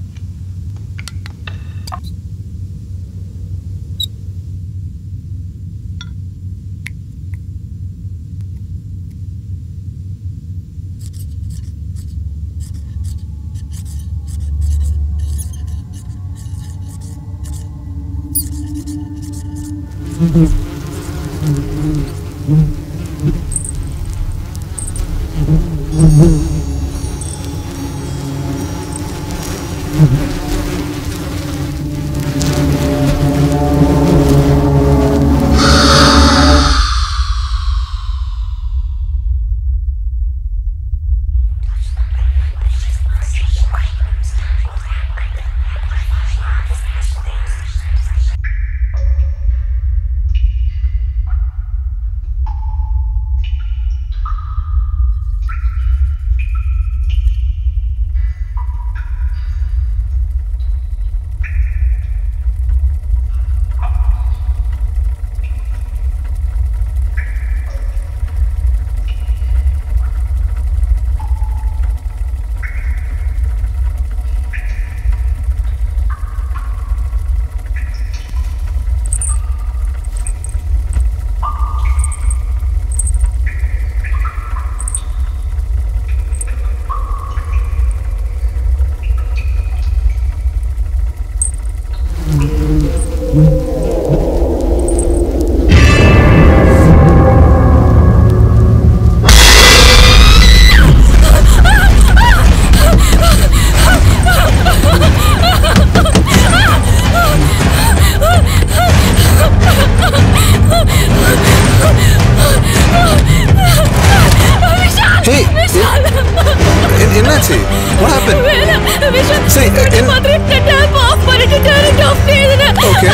Hey, எ- என்னாச்சு What happened? சரி, என்ன- Okay.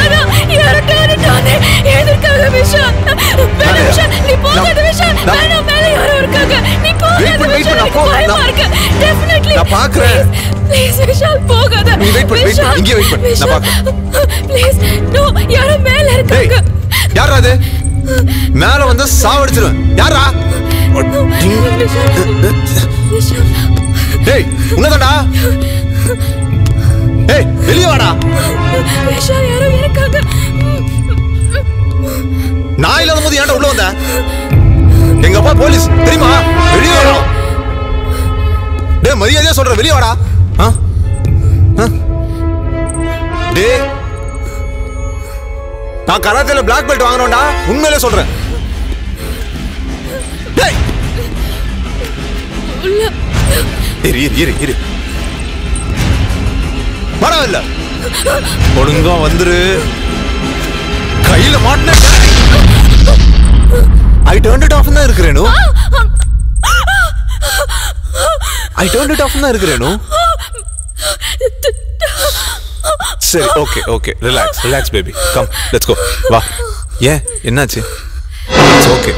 Wait பண்ணு, wait பண்ணு, நான் போ- நான்- நான் பார்க்கறேன். ப்ளீஸ் விஷால் போகாத நீ wait பண்ணு, wait பண்ணு, இங்கேயே wait பண்ணு, நான் பார்க்கறேன் ப்ளீஸ் நோ யாரோ மேல இருக்காங்க யாரா அது மேல வந்து சாவடிச்சிருவேன் யாரா டேய் உன்னதாடா டேய் வெளிய வாடா விஷால் யாரோ இருக்காங்க நான் இல்லாத போது ஏன்டா உள்ள வந்த எங்க அப்பா போலீஸ் தெரியுமா வெளிய வாடா டேய் மரியாதையா சொல்றேன் வெளிய வாடா ஆ? ஆ? டேய் நான் கராத்தேல பிளாக் பெல்ட் வாங்கணும்டா உண்மையிலே சொல்றேன் டேய் இரு இரு இரு இரு வாடா இல்ல ஒழுங்கா வந்துரு கையில மாட்டின ஐ டர்ன் இட் ஆஃப் தான் இருக்கிறேனு ஐ டர்ன் இட் ஆஃப் தான் இருக்கிறேனு சரி okay okay relax relax baby come let's go வா ஏன் என்னாச்சு இட்ஸ் ஓகே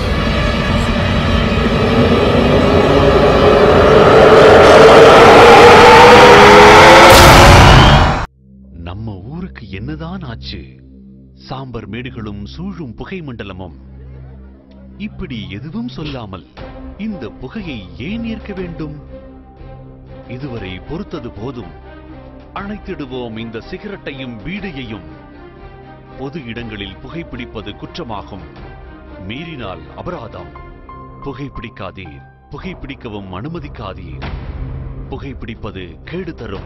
நம்ம ஊருக்கு என்னதான் ஆச்சு சாம்பர் மேடுகளும் சூழும் புகை மண்டலமும் இப்படி எதுவும் சொல்லாமல் இந்த புகையை ஏன் ஏற்க வேண்டும் இதுவரை பொறுத்தது போதும் அணைத்திடுவோம் இந்த சிகரெட்டையும் பீடியையும் பொது இடங்களில் புகைப்பிடிப்பது குற்றமாகும் மீறினால் அபராதம் புகைப்பிடிக்காதீர் புகைப்பிடிக்கவும் அனுமதிக்காதீர் புகைப்பிடிப்பது கேடு தரும்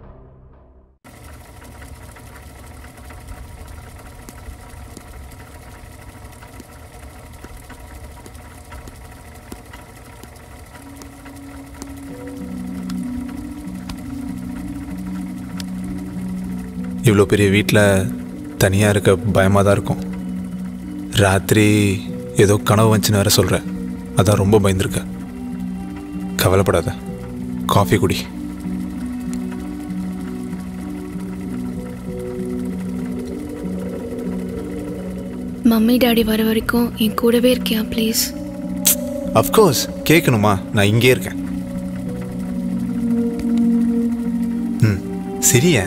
இவ்வளோ பெரிய வீட்டில் தனியாக இருக்க பயமாக தான் இருக்கும் ராத்திரி ஏதோ கனவு வந்துச்சுன்னு வேற சொல்கிறேன் அதான் ரொம்ப பயந்துருக்க கவலைப்படாத காஃபி குடி மம்மி டாடி வர வரைக்கும் என் கூடவே இருக்கியா ப்ளீஸ் அஃப்கோர்ஸ் கேட்கணுமா நான் இங்கே இருக்கேன் ம் சரியா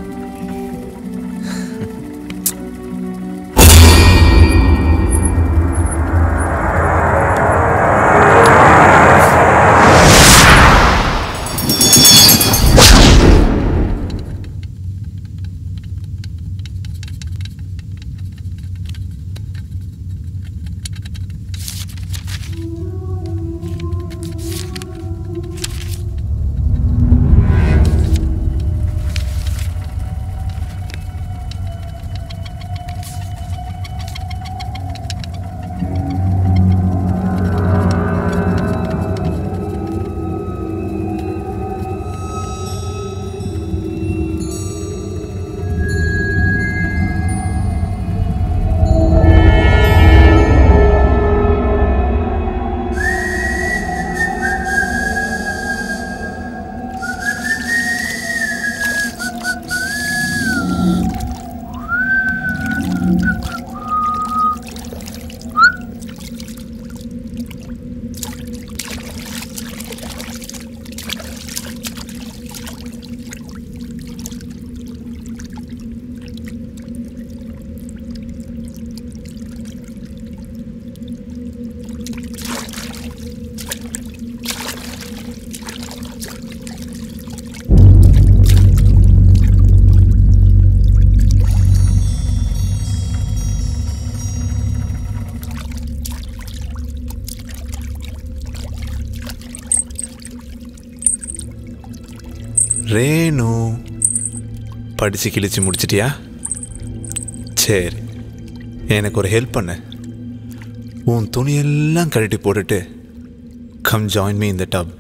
ரேணு படித்து கிழிச்சு முடிச்சிட்டியா சரி எனக்கு ஒரு ஹெல்ப் பண்ணு உன் துணியெல்லாம் கழட்டி போட்டுட்டு கம் ஜாயின் மீ இந்த டப்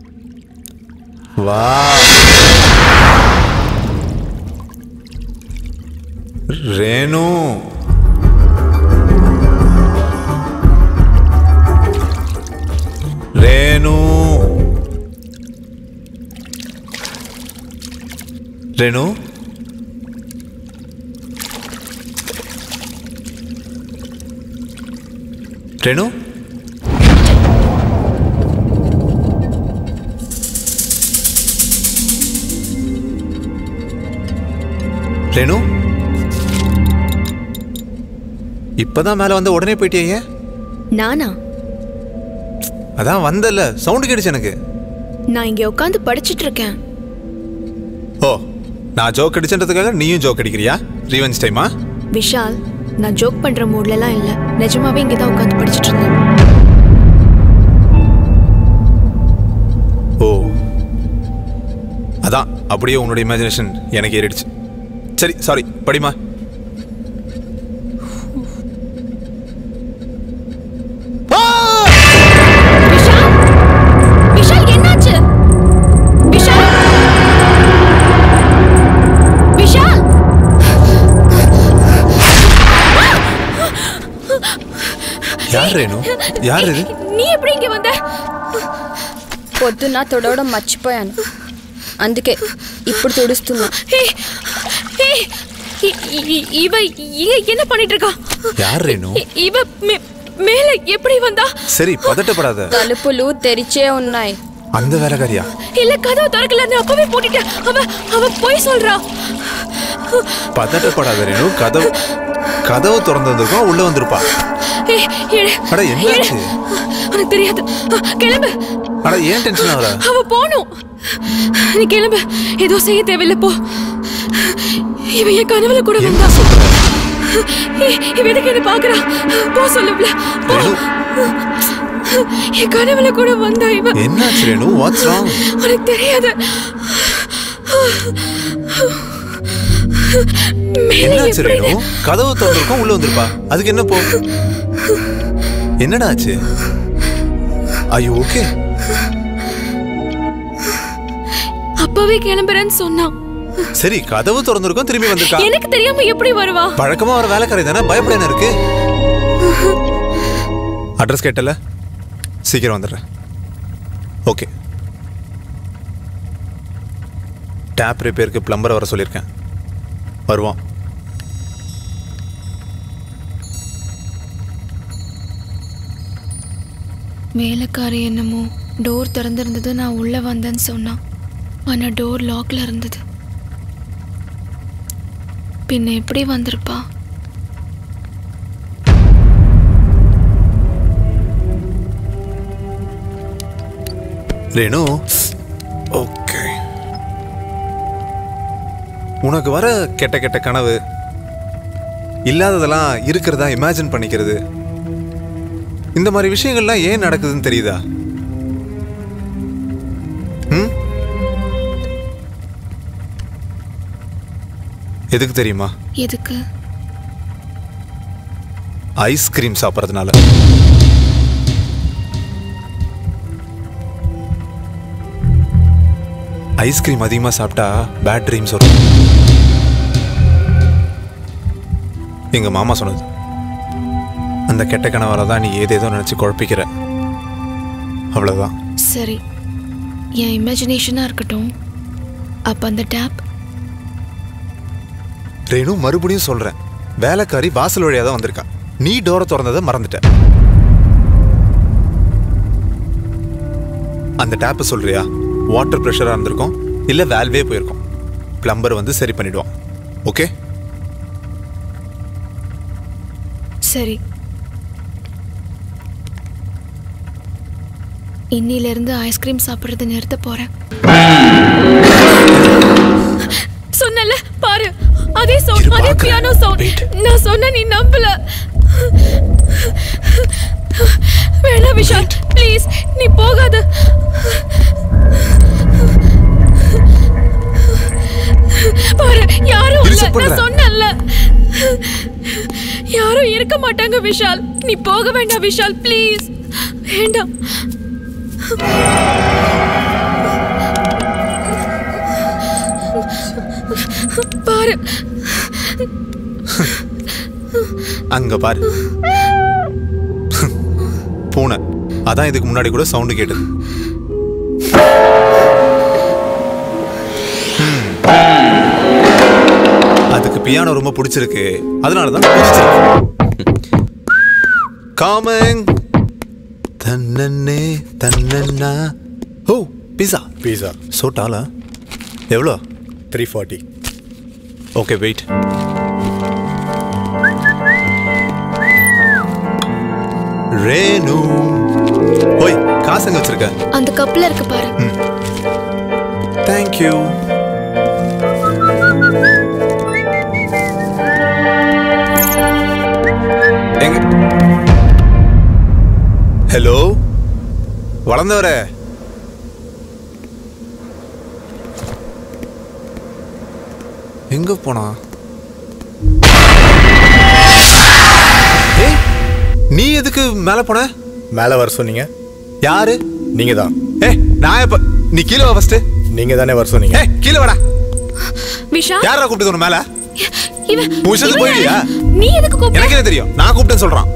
வா ரேணு ரேணு ரேணு ரேணு ரேணு இப்பதான் மேல வந்த உடனே போயிட்டியே நானா அதான் வந்தல சவுண்டு கேட்டுச்சு எனக்கு நான் இங்கே உட்காந்து படிச்சிட்டு இருக்கேன் ஓ நான் ஜோக் அடிச்சன்றதுக்காக நீயும் ஜோக் அடிக்கிறியா ரீவெஞ்ச் டைமா விஷால் நான் ஜோக் பண்ற மூட்லலாம் இல்ல நிஜமாவே இங்கே தான் உட்காந்து படிச்சிட்டு இருந்தேன் ஓ அதான் அப்படியே உன்னோட இமேஜினேஷன் எனக்கு ஏறிடுச்சு சரி சாரி படிமா விஷால் என்னாச்சு விஷால் விஷால் யார் ரேணு யார் இது நீ எப்படி இங்க వந்த పొద్దున్న తొడవడం మర్చిపోయాను అందుకే ఇప్పుడు తుడుస్తున్నా ஏய், ஏய், இ- இ- இவ இங்க என்ன பண்ணிட்டு இருக்கா யார் ரேணு இ- இவ மே- மேல எப்படி வந்தா சரி பதட்டப்படாத తలుపులు తెరిచే ఉన్నాయి அந்த வேலைக்காரியா இல்ல கதவு திறக்கலன்னு அப்பவே போட்டுட்டேன் அவ அவ போய் சொல்றா பதட்டப்படாத ரேணு கதவு கதவு திறந்து வந்திருக்கோம் உள்ள வந்திருப்பா ஏய், எடு. அட என்னாச்சு எடு. உனக்கு தெரியாது கிளம்பு அட ஏன் டென்ஷன் ஆகுற அவ போணும் நீ கிளம்பு ஏதோ செய்ய தேவையில்ல போ இவன் என் கனவுல கூட வந்தா ஏய், இவன் எதுக்கு என்ன பாக்குறா போ சொல்லுப்ல போ என் கனவுல கூட வந்தா இவன் என்னாச்சு ரேணு வாட்ஸ் ராங் உனக்கு தெரியாது மேலே என்னாச்சு எப்படி ரேணு கதவு திறந்திருக்கோம் உள்ள வந்திருப்பா அதுக்கு என்ன போ என்னடா ஆச்சு ஐயோ ஓகே அப்பவே கிளம்புறேன்னு சொன்னான் சரி கதவு திறந்திருக்கோம் திரும்பி வந்திருக்கா எனக்கு தெரியாம எப்படி வருவா வழக்கமா வர வேலைக்காரி தானே பயப்பட என்ன இருக்கு அட்ரஸ் கேட்டல சீக்கிரம் வந்துடுறேன் ஓகே டேப் ரிப்பேருக்கு பிளம்பரை வர சொல்லியிருக்கேன் வருவான் வேலைக்காரி என்னமோ டோர் திறந்திருந்தது நான் உள்ள வந்தேன்னு சொன்னான் ஆனா டோர் லாக்ல இருந்தது பின்ன எப்படி வந்திருப்பா ரேணு ஓகே உனக்கு வர கெட்ட கெட்ட கனவு இல்லாததெல்லாம் இருக்கிறதா இமேஜின் பண்ணிக்கிறது இந்த மாதிரி விஷயங்கள்லாம் ஏன் நடக்குதுன்னு தெரியுதா ம் எதுக்கு தெரியுமா எதுக்கு ஐஸ்கிரீம் சாப்பிட்றதுனால ஐஸ்கிரீம் அதிகமாக சாப்பிட்டா பேட் ட்ரீம்ஸ் வரும் எங்கள் மாமா சொன்னது அந்த கெட்ட கனவால தான் நீ ஏதேதோ நினச்சி குழப்பிக்கிற அவ்வளோதான் சரி என் இமேஜினேஷனா இருக்கட்டும் அப்ப அந்த டேப் ரேணு மறுபடியும் சொல்கிறேன் வேலைக்காரி வாசல் வழியாக தான் வந்திருக்கா நீ டோரை திறந்ததை மறந்துட்ட அந்த டேப்பை சொல்றியா வாட்டர் ப்ரெஷராக இருந்திருக்கும் இல்லை வேல்வே போயிருக்கும் பிளம்பர் வந்து சரி பண்ணிடுவான் ஓகே சரி இன்னில இருந்து ஐஸ்கிரீம் சாப்பிடுறது நிறுத்த போறேன் சொன்னல பாரு அதே சவுண்ட் அதே பியானோ சவுண்ட் நான் சொன்ன நீ நம்பல வேணாம் விஷால் ப்ளீஸ் நீ போகாத பாரு யாரும் இல்ல Reset பண்றேன். நான் சொன்னேன்ல யாரும் இருக்க மாட்டாங்க விஷால் நீ போக வேண்டாம் விஷால் ப்ளீஸ் வேண்டாம் பாரு அங்க பாரு பூனை அதான் இதுக்கு முன்னாடி கூட சவுண்டு கேட்டது ம். அதுக்கு பியானோ ரொம்ப பிடிச்சிருக்கு அதனால தான் குதிச்சிருக்கு காமங் தன்னே தன்னன்னா ஓ பீஸா பீஸா சோ டாலா எவ்வளோ three forty okay wait Renu ஓய் காசு எங்க வச்சிருக்க அந்த கப்ல இருக்கு பாரு தேங்க்யூ எங்க ஹலோ வளர்ந்தவர எங்க போனா ஏய், நீ எதுக்கு மேல போன மேலே வர சொன்னீங்க யாரு நீங்க தான் ஏ நான் எப்ப நீ கீழே வா ஃபர்ஸ்ட் நீங்க தானே வர சொன்னீங்க ஏய் கீழே வாடா விஷால் யாரா கூப்பிட்டு உன்னை மேல இவன் உன் இஷ்டத்துக்கு இவன் போயிடுவியா? நீ எதுக்கு கூப்பிட்ட எனக்கு என்ன தெரியும் நான் கூப்பிட்டேன்னு சொல்றான்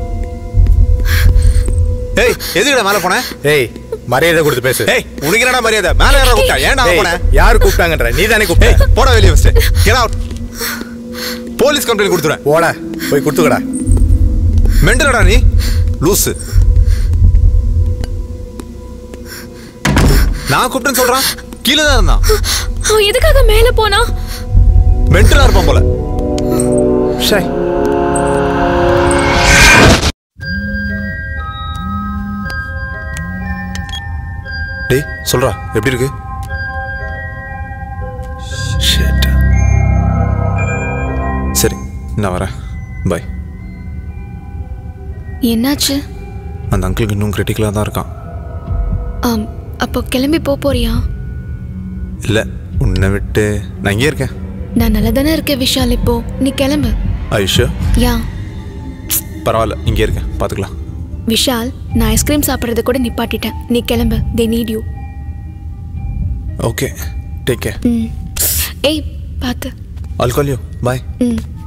ஏய் எதுக்குடா மேல போன ஏய் மரியாதை கொடுத்து பேசு ஏய் உனக்கு என்னடா மரியாதை மேல யாரா கூப்பிட்டா ஏன்டா ஏய், போன யார் கூப்பிட்டாங்கன்ற நீ தானே கூப்பிட்ட ஏய் போடா வெளிய first get out police complaint கொடுத்துறேன் போடா போய் கொடுத்துக்கடா மெண்டலடா நீ லூசு நான் கூப்பிட்டேன்னு சொல்றான் கீழே தான் இருந்தான் அவன் எதுக்காக மேல போனா மென்டலா இருப்பான் போல ஷே டேய் சொல்றா எப்படி இருக்கு Shit. சரி நான் வரேன் பாய் என்னாச்சு அந்த அங்கிளுக்கு இன்னும் கிரிட்டிக்கலாக தான் இருக்கான் ஆம் அப்போ கிளம்பி போக போறியா இல்லை உன்னை விட்டு நான் இங்கே இருக்கேன் நான் நல்லா தானே இருக்கேன் விஷால் இப்போ நீ கிளம்பு ஐஷா யா பரவாயில்ல இங்கே இருக்கேன் பார்த்துக்கலாம் விஷால் நான் ஐஸ்கிரீம் சாப்பிட்றத கூட நிப்பாட்டிட்டேன் நீ கிளம்பு they need you okay take care ம் ஏய் பார்த்து ஆல் கால் யூ பாய் ம்